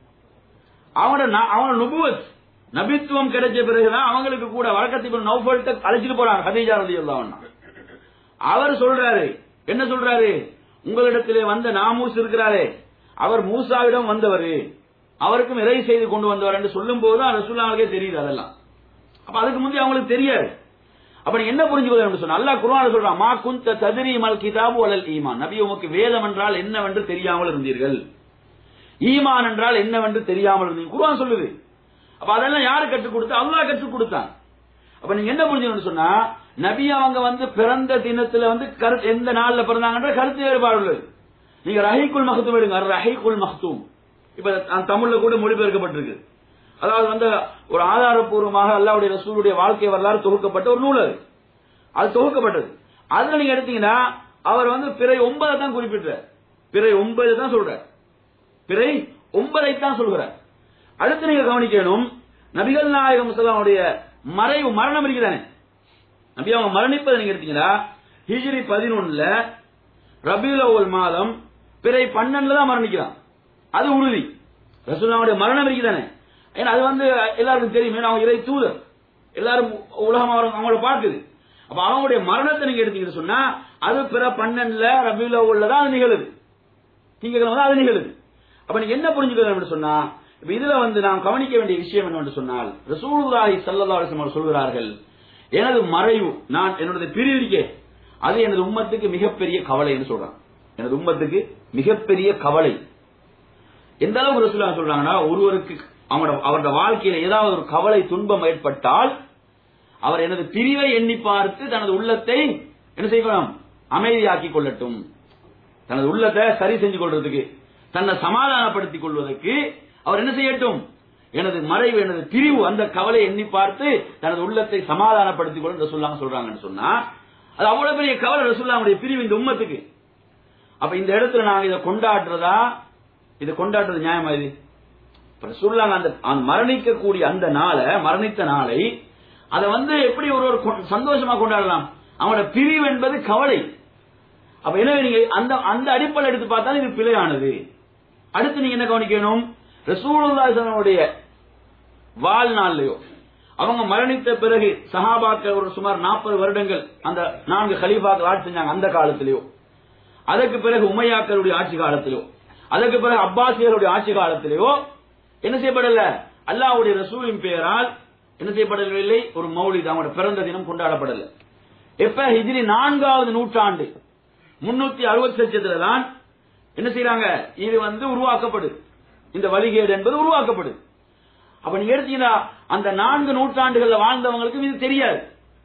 அவனோட ந- அவனோட நுபுவத் நபித்துவம் கிடைச்ச பிறகுதான் அவங்களுக்கு கூட வழக்கத்தை நௌஃபல்ட்ட அழைச்சிட்டு போறாங்க ஹதீஜா ரலியல்லாஹு அவர் சொல்றாரு என்ன சொல்றாரு உங்களிடத்திலே வந்த நாமூஸ் இருக்கிறாரே அவர் மூசாவிடம் வந்தவர் அவருக்கும் இறை செய்து கொண்டு வந்தவர் என்று சொல்லும் போது ரசூல்லாங்களுக்கே தெரியுது அதெல்லாம் அப்ப அதுக்கு முந்தைய அவங்களுக்கு தெரியாது அப்ப நீங்க என்ன புரிஞ்சுக்கணும் சொன்னா அல்லாஹ் குர்ஆன்ல சொல்றான் மா குந்த தத்ரி மல் கிதாபு வலல் ஈமான் நபி உமக்கு வேதம் என்றால் என்னவென்று தெரியாமல் இருந்தீர்கள் ஈமான் என்றால் என்னவென்று தெரியாமல் இருந்தீங்க குர்ஆன் சொல்லுது அப்ப அதெல்லாம் யாரு கற்றுக் கொடுத்தா அல்லாஹ் கற்றுக் கொடுத்தான் அப்ப நீங்க என்ன புரிஞ்சுக்கணும்னு சொன்னா நபி அவங்க வந்து பிறந்த தினத்துல வந்து கருத்து எந்த நாள்ல பிறந்தாங்கன்ற கருத்து வேறுபாடு உள்ளது நீங்க ரஹீக்குல் மஹ்தூம் எடுங்க ரஹீக்குல் மஹ்தூம் இப்ப அந்த தமிழ்ல கூட மொழிபெயர்க்கப்பட்டிருக்கு அதாவது வந்து ஒரு ஆதாரப்பூர்வமாக அல்லாவுடைய ரசூலுடைய வாழ்க்கை வரலாறு தொகுக்கப்பட்ட ஒரு நூல் அது அது தொகுக்கப்பட்டது அதுல நீங்க எடுத்தீங்கன்னா அவர் வந்து பிறை ஒன்பதை தான் குறிப்பிட்டார் பிறை ஒன்பது தான் சொல்றார் பிறை ஒன்பதை தான் சொல்கிறார் அடுத்து நீங்க கவனிக்கணும் நபிகள் நாயகம் முசல்லாமுடைய மறைவு மரணம் இருக்குதானே நபி அவங்க மரணிப்பதை நீங்க எடுத்தீங்கன்னா ஹிஜ்ரி பதினொன்னுல ரபியுல் அவ்வல் மாதம் பிறை பன்னெண்டுல தான் மரணிக்கிறான் அது உறுதி ரசூலுல்லாவுடைய மரணம் இருக்குதானே ஏன்னா அது வந்து எல்லாருக்கும் தெரியும் ஏன்னா அவங்க இறை தூதர் எல்லாரும் உலகம் அவங்க அவங்கள பார்க்குது அப்ப அவங்களுடைய மரணத்தை நீங்க எடுத்தீங்கன்னு சொன்னா அது பிற பன்னெண்டுல ரபியுல் அவ்வல்ல தான் அது நிகழுது திங்கக்கிழமை தான் அது நிகழுது அப்ப நீங்க என்ன புரிஞ்சுக்கணும் சொன்னா இப்ப இதுல வந்து நாம் கவனிக்க வேண்டிய விஷயம் என்னவென்று சொன்னால் ரசூலுல்லாஹி ஸல்லல்லாஹு அலைஹி வஸல்லம் சொல்கிறார்கள் எனது மறைவு நான் என்னுடைய பிரிவிரிக்கே அது எனது உம்மத்துக்கு மிகப்பெரிய கவலை என்று சொல்றான் எனது உம்மத்துக்கு மிகப்பெரிய கவலை எந்த அளவுக்கு ரசூலுல்லாஹ் சொல்றாங்கன்னா ஒருவருக்கு அவனோட அவரோட வாழ்க்கையில ஏதாவது ஒரு கவலை துன்பம் ஏற்பட்டால் அவர் எனது பிரிவை எண்ணி பார்த்து தனது உள்ளத்தை என்ன செய்யணும் அமைதியாக்கிக் கொள்ளட்டும் தனது உள்ளத்தை சரி செஞ்சு கொள்றதுக்கு தன்னை சமாதானப்படுத்திக் கொள்வதற்கு அவர் என்ன செய்யட்டும் எனது மறைவு எனது பிரிவு அந்த கவலை எண்ணி பார்த்து தனது உள்ளத்தை சமாதானப்படுத்திக் கொள்ள ரசூல்லாங்க சொல்றாங்கன்னு சொன்னா அது அவ்வளவு பெரிய கவலை ரசூல்லாவுடைய பிரிவு இந்த உம்மத்துக்கு அப்ப இந்த இடத்துல நாங்க இதை கொண்டாடுறதா இதை கொண்டாடுறது நியாயமா இது இப்ப ரசூலுல்லாஹ் அந்த அந்த மரணிக்கக்கூடிய அந்த நாளை மரணித்த நாளை அதை வந்து எப்படி ஒரு ஒரு கொ- சந்தோஷமா கொண்டாடலாம் அவனோட பிரிவு என்பது கவலை அப்ப எனவே நீங்க அந்த அந்த அடிப்படை எடுத்து பார்த்தா இது பிழையானது அடுத்து நீங்க என்ன கவனிக்கணும் ரசூலுல்லாஹினுடைய வாழ்நாள்லயோ அவங்க மரணித்த பிறகு சஹாபாக்கள் ஒரு சுமார் நாற்பது வருடங்கள் அந்த நான்கு கலீஃபாக்கள் ஆட்சி செஞ்சாங்க அந்த காலத்திலேயோ அதற்கு பிறகு உமையாக்களுடைய ஆட்சி காலத்திலோ அதற்கு பிறகு அப்பாசியருடைய ஆட்சி காலத்திலேயோ என்ன செய்யப்படல அல்லாஹ்வுடைய ரசூலின் பெயரால் என்ன செய்யப்படவில்லை ஒரு மௌலித் அவங்களோட பிறந்த தினம் கொண்டாடப்படல எப்ப ஹிஜ்ரி நான்காவது நூற்றாண்டு முன்னூத்தி அறுபத்தி லட்சத்துல தான் என்ன செய்யறாங்க இது வந்து உருவாக்கப்படுது இந்த வழிகேடு என்பது உருவாக்கப்படுது அப்ப நீங்க எடுத்தீங்கன்னா அந்த நான்கு நூற்றாண்டுகள்ல வாழ்ந்தவங்களுக்கு இது தெரியாது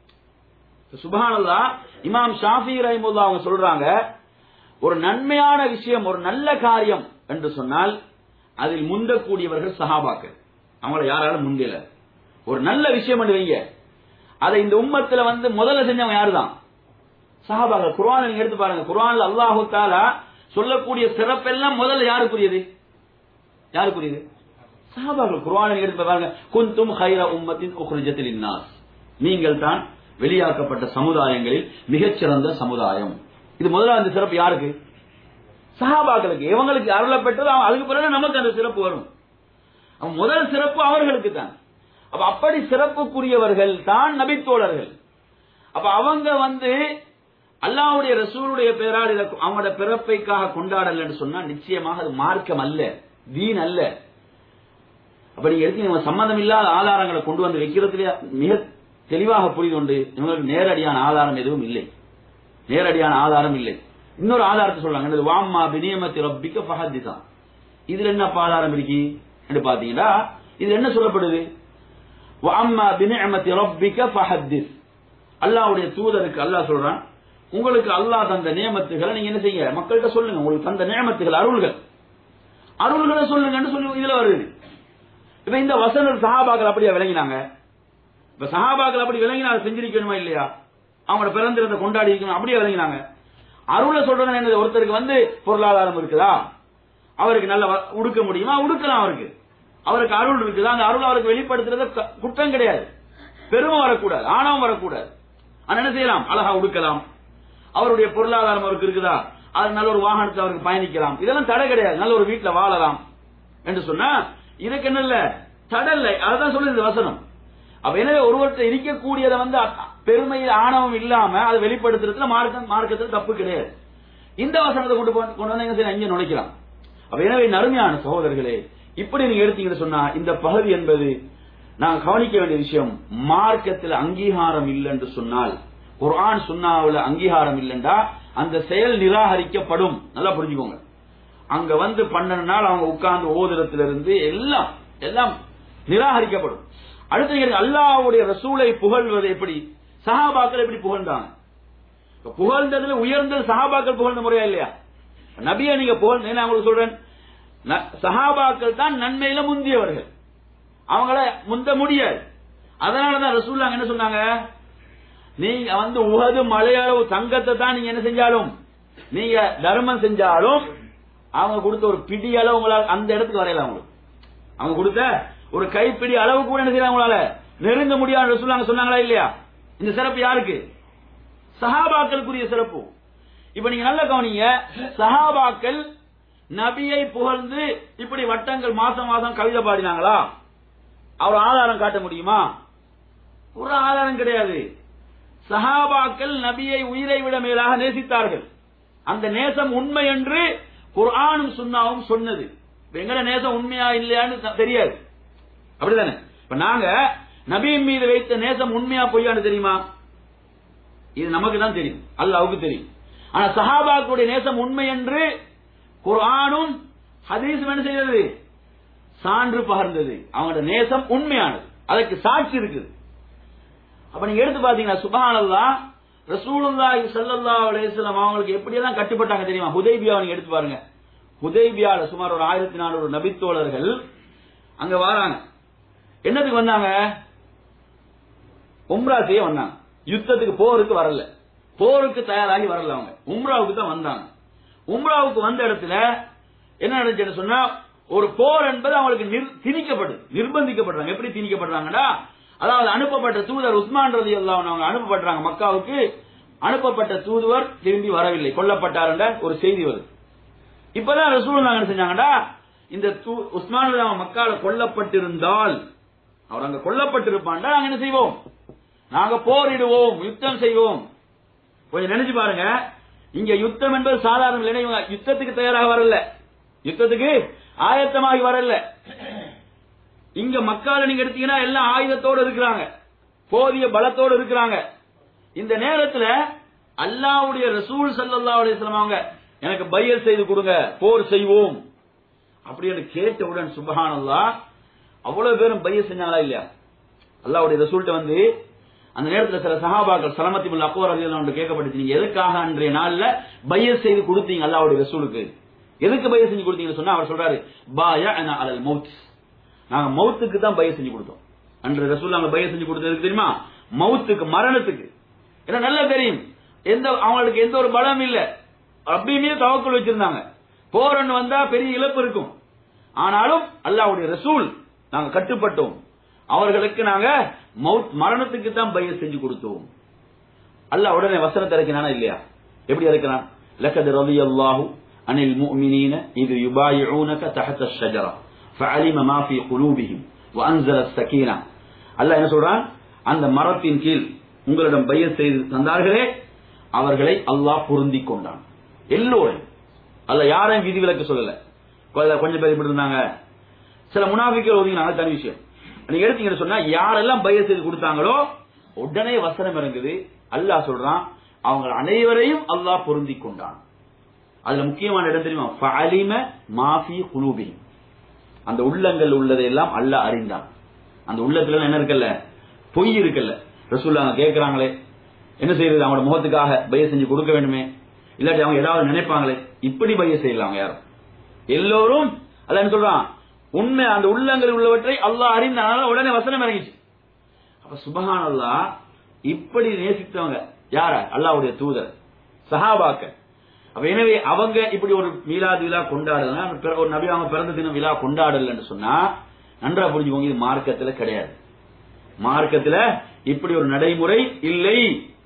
சுபஹானல்லா இமாம் ஷாஃபி ரஹிமுல்லா அவங்க சொல்றாங்க ஒரு நன்மையான விஷயம் ஒரு நல்ல காரியம் என்று சொன்னால் அதில் முந்தக்கூடியவர்கள் சஹாபாக்கள் அவங்கள யாராலும் முந்தல ஒரு நல்ல விஷயம் என்று வைங்க அதை இந்த உம்மத்துல வந்து முதல்ல செஞ்சவங்க யாருதான் சஹாபாக்கள் குர்ஆனை நீங்க எடுத்து பாருங்க குர்ஆன்ல அல்லாஹு தாலா சொல்லக்கூடிய சிறப்பெல்லாம் முதல்ல யாருக்குரியது யாருக்குரியது சஹாபாக்கள் குர்ஆனை நீங்க எடுத்து பாருங்க குந்தும் ஹைர உம்மத்தின் உக்ரிஜத் லின்னாஸ் நீங்கள் தான் வெளியாக்கப்பட்ட சமுதாயங்களில் மிகச்சிறந்த சமுதாயம் இது முதல்ல அந்த சிறப்பு யாருக்கு சஹாபாக்களுக்கு இவங்களுக்கு அருளப்பட்டது அவன் அதுக்கு பிறகு நமக்கு அந்த சிறப்பு வரும் அவன் முதல் சிறப்பு அவர்களுக்கு தான் அப்ப அப்படி சிறப்புக்குரியவர்கள் தான் நபித்தோழர்கள் அப்ப அவங்க வந்து அல்லாஹ்வுடைய ரசூலுடைய பெயரால் இதை அவங்களோட பிறப்பைக்காக கொண்டாடலன்னு சொன்னா நிச்சயமாக அது மார்க்கம் அல்ல தீன் அல்ல அப்ப நீங்க எடுத்து இவங்க சம்பந்தம் இல்லாத ஆதாரங்களை கொண்டு வந்து வைக்கிறதுல மிக தெளிவாக புரிந்து கொண்டு இவங்களுக்கு நேரடியான ஆதாரம் எதுவும் இல்லை நேரடியான ஆதாரம் இல்லை இன்னொரு ஆதாரத்தை சொல்றாங்க என்னது வாம்மா பினியமத்தி ரப்பிக்க ஃபஹத்திசா இதுல என்ன ஆதாரம் இருக்கு என்று பாத்தீங்கன்னா இதுல என்ன சொல்லப்படுது வாம்மா பினியமத்தி ரப்பிக்க ஃபஹத்திஸ் அல்லாஹ்வுடைய தூதருக்கு அல்லாஹ் சொல்றான் உங்களுக்கு அல்லாஹ் தந்த நியமத்துகளை நீங்க என்ன செய்யுங்க மக்கள்கிட்ட சொல்லுங்க உங்களுக்கு தந்த நியமத்துகள் அருள்கள் அருள்களை சொல்லுங்கன்னு சொல்லி இதுல வருது இப்ப இந்த வசனர் சஹாபாக்கள் அப்படியா விளங்கினாங்க இப்ப சஹாபாக்கள் அப்படி விளங்கினா அதை செஞ்சிருக்கணுமா இல்லையா அவங்களோட பிறந்திருந்த கொண்டாடி இருக்கணும் அப்படியே விளங்கினாங்க அருளை சொல்றது என்னது ஒருத்தருக்கு வந்து பொருளாதாரம் இருக்குதா அவருக்கு நல்ல வ- உடுக்க முடியுமா உடுக்கலாம் அவருக்கு அவருக்கு அருள் இருக்குதா அந்த அருள் அவருக்கு வெளிப்படுத்துறது க- குற்றம் கிடையாது பெருமை வரக்கூடாது ஆணவம் வரக்கூடாது ஆனா என்ன செய்யலாம் அழகா உடுக்கலாம் அவருடைய பொருளாதாரம் அவருக்கு இருக்குதா அது நல்ல ஒரு வாகனத்தை அவருக்கு பயணிக்கலாம் இதெல்லாம் தடை கிடையாது நல்ல ஒரு வீட்டுல வாழலாம் என்று சொன்னா இதுக்கு என்ன இல்ல தடை இல்லை அதுதான் சொல்லுது இந்த வசனம் அப்ப எனவே ஒருவர்கிட்ட இருக்கக்கூடியதை வந்து அ- பெருமையில் ஆணவம் இல்லாம அதை வெளிப்படுத்துறதுல மார்க்கம் மார்க்கத்துல தப்பு கிடையாது இந்த வசனத்தை கொண்டு போ- கொண்டு வந்து எங்க செய்யலாம்? இங்க நுழைக்கலாம் அப்ப எனவே நறுமையான சகோதரர்களே இப்படி நீங்க எடுத்தீங்கன்னு சொன்னா இந்த பகுதி என்பது நான் கவனிக்க வேண்டிய விஷயம் மார்க்கத்தில் அங்கீகாரம் இல்லை என்று சொன்னால் குர்ஆன் சுன்னாவுல அங்கீகாரம் இல்லைண்டா அந்த செயல் நிராகரிக்கப்படும் நல்லா புரிஞ்சுக்கோங்க அங்க வந்து பன்னெண்டு நாள் அவங்க உட்கார்ந்து ஓதுறதுல இருந்து எல்லாம் எல்லாம் நிராகரிக்கப்படும் அடுத்து நீங்க அல்லாஹ்வுடைய ரசூலை புகழ்வது எப்படி சஹாபாக்கள் எப்படி புகழ்ந்தாங்க இப்ப புகழ்ந்ததுல உயர்ந்தது சஹாபாக்கள் புகழ்ந்த முறையா இல்லையா நபியை நீங்க புகழ் நான் உங்களுக்கு சொல்றேன் ந- சஹாபாக்கள் தான் நன்மையில முந்தியவர்கள் அவங்கள முந்த முடியாது அதனாலதான் ரசூல்லாங்க என்ன சொன்னாங்க நீங்க வந்து உகது மலையளவு தங்கத்தை தான் நீங்க என்ன செஞ்சாலும் நீங்க தர்மம் செஞ்சாலும் அவங்க கொடுத்த ஒரு பிடி அளவு உங்களால் அந்த இடத்துக்கு வரையல அவங்களுக்கு அவங்க கொடுத்த ஒரு கைப்பிடி அளவு கூட என்ன செய்யலாம் உங்களால நெருங்க முடியாது ரசூல்லாங்க சொன்னாங்களா இல்லையா இந்த சிறப்பு யாருக்கு சஹாபாக்களுக்குரிய சிறப்பு இப்ப நீங்க நல்ல கவனிங்க சஹாபாக்கள் நபியை புகழ்ந்து இப்படி வட்டங்கள் மாசம் மாசம் கவிதை பாடினாங்களா அவர் ஆதாரம் காட்ட முடியுமா ஒரு ஆதாரம் கிடையாது சஹாபாக்கள் நபியை உயிரை விட மேலாக நேசித்தார்கள் அந்த நேசம் உண்மை என்று குர்ஆனும் சுன்னாவும் சொன்னது இப்ப எங்கட நேசம் உண்மையா இல்லையான்னு த- தெரியாது அப்படிதானே இப்ப நாங்க நபியின் மீது வைத்த நேசம் உண்மையா பொய்யான்னு தெரியுமா இது நமக்கு தான் தெரியும் அல்லாவுக்கு தெரியும் ஆனா சஹாபாக்களுடைய நேசம் உண்மை என்று குர்ஆனும் ஹதீஸும் என்ன செய்தது சான்று பகர்ந்தது அவங்களோட நேசம் உண்மையானது அதற்கு சாட்சி இருக்குது அப்ப நீங்க எடுத்து பாத்தீங்கன்னா சுபஹானல்லாஹ் ரசூலுல்லாஹி ஸல்லல்லாஹு அலைஹி வஸல்லம் அவங்களுக்கு எப்படி எல்லாம் கட்டுப்பட்டாங்க தெரியுமா ஹுதைபியாவை நீங்க எடுத்து பாருங்க ஹுதைபியால சுமார் ஒரு ஆயிரத்தி நானூறு நபித்தோழர்கள் அங்க வராங்க என்னத்துக்கு வந்தாங்க உம்ரா செய்ய வந்தாங்க யுத்தத்துக்கு போருக்கு வரல போருக்கு தயாராகி வரல அவங்க உம்ராவுக்கு தான் வந்தாங்க உம்ராவுக்கு வந்த இடத்துல என்ன நடந்துச்சுன்னு சொன்னா ஒரு போர் என்பது அவங்களுக்கு நிர்- திணிக்கப்படுது நிர்பந்திக்கப்படுறாங்க எப்படி திணிக்கப்படுறாங்கன்னா அதாவது அனுப்பப்பட்ட தூதர் உஸ்மான் ரதி அவங்க அனுப்பப்படுறாங்க மக்காவுக்கு அனுப்பப்பட்ட தூதுவர் திரும்பி வரவில்லை கொல்லப்பட்டார் என்ற ஒரு செய்தி வருது இப்பதான் ரசூல் நாங்க என்ன செஞ்சாங்கடா இந்த தூ- உஸ்மான் ரலி அல்லாஹ் மக்கால கொல்லப்பட்டிருந்தால் அவர் அங்க கொல்லப்பட்டிருப்பான்டா நாங்க என்ன செய்வோம் நாங்க போரிடுவோம் யுத்தம் செய்வோம் கொஞ்சம் நினைச்சு பாருங்க இங்க யுத்தம் என்பது சாதாரண இல்லை இவங்க யுத்தத்துக்கு தயாராக வரல யுத்தத்துக்கு ஆயத்தமாகி வரல இங்க மக்கால நீங்க எடுத்தீங்கன்னா எல்லாம் ஆயுதத்தோடு இருக்கிறாங்க போதிய பலத்தோடு இருக்கிறாங்க இந்த நேரத்துல அல்லாஹ்வுடைய ரசூல் ஸல்லல்லாஹு அலைஹி வஸல்லம் அவங்க எனக்கு பையல் செய்து கொடுங்க போர் செய்வோம் அப்படின்னு கேட்டவுடன் சுபஹானல்லாஹ் அவ்வளவு பேரும் பையல் செஞ்சாங்களா இல்லையா அல்லாஹ்வுடைய ரசூல்ட்ட வந்து அந்த நேரத்துல சில சஹாபாக்கள் சலமத்தி முல் அக்பர் ரலியல்லாஹு கேட்கப்பட்டுச்சு நீங்க எதுக்காக அன்றைய நாள்ல பையல் செய்து கொடுத்தீங்க அல்லாஹ்வுடைய ரசூலுக்கு எதுக்கு பையல் செஞ்சு கொடுத்தீங்கன்னு சொன்னா அவர் சொல்றாரு பாயஅனா அலல் மௌத் நாங்க மௌத்துக்கு தான் பைய செஞ்சு கொடுத்தோம் அன்று ரசூல் நாங்க பைய செஞ்சு கொடுத்ததுக்கு தெரியுமா மௌத்துக்கு மரணத்துக்கு ஏன்னா நல்லா தெரியும் எந்த அவங்களுக்கு எந்த ஒரு பலம் இல்ல அப்படியுமே தவக்குள் வச்சிருந்தாங்க போரன் வந்தா பெரிய இழப்பு இருக்கும் ஆனாலும் அல்லாஹ்வுடைய ரசூல் நாங்க கட்டுப்பட்டோம் அவர்களுக்கு நாங்க மௌத் மரணத்துக்கு தான் பைய செஞ்சு கொடுத்தோம் அல்லாஹ் உடனே வசனத்தை இறக்கினானா இல்லையா எப்படி இறக்கிறான் லக்கத் ரலியல்லாஹு அனில் முஃமினீன இது யுபாயிஊனக தஹத الشجرة فعلم ما في قلوبهم وانزل السكينة அல்லாஹ் என்ன சொல்றான் அந்த மரத்தின் கீழ் உங்களிடம் பைய செய்து தந்தார்களே அவர்களை அல்லாஹ் பொருந்தி கொண்டான் எல்லோரும் அல்ல யாரையும் விதிவிலக்கு சொல்லல கொஞ்ச- கொஞ்சம் பேர் இப்படி இருந்தாங்க சில முனாஃபிக்கள் ஒதுங்கினாங்க தனி விஷயம் நீங்க எடுத்தீங்கன்னு சொன்னா யாரெல்லாம் பைய செய்து கொடுத்தாங்களோ உடனே வசனம் இறங்குது அல்லாஹ் சொல்றான் அவங்க அனைவரையும் அல்லாஹ் பொருந்தி கொண்டான் அதுல முக்கியமான இடம் தெரியுமா ஃபஅலிம மாஃபி குலூபிஹிம் அந்த உள்ளங்கள் உள்ளதை எல்லாம் அல்லாஹ் அறிந்தான் அந்த உள்ளத்துல என்ன இருக்குல்ல பொய் இருக்குல்ல ரசூல்லாங்க கேட்கறாங்களே என்ன செய்யறது அவங்களோட முகத்துக்காக பைய செஞ்சு கொடுக்க வேண்டுமே இல்லாட்டி அவங்க ஏதாவது நினைப்பாங்களே இப்படி பைய செய்யலாம் யாரும் எல்லோரும் அல்ல என்ன சொல்றான் உண்மை அந்த உள்ளங்கள் உள்ளவற்றை அல்லாஹ் அறிந்தனால உடனே வசனம் இறங்கிச்சு அப்ப சுபஹான் அல்லாஹ் இப்படி நேசித்தவங்க யார அல்லாஹ்வுடைய தூதர் சஹாபாக்கள் அப்ப எனவே அவங்க இப்படி ஒரு மீலாது விழா கொண்டாடல ஒரு நபி அவங்க பிறந்த தினம் விழா கொண்டாடலன்னு சொன்னா நன்றா புரிஞ்சுக்கோங்க இது மார்க்கத்துல கிடையாது மார்க்கத்துல இப்படி ஒரு நடைமுறை இல்லை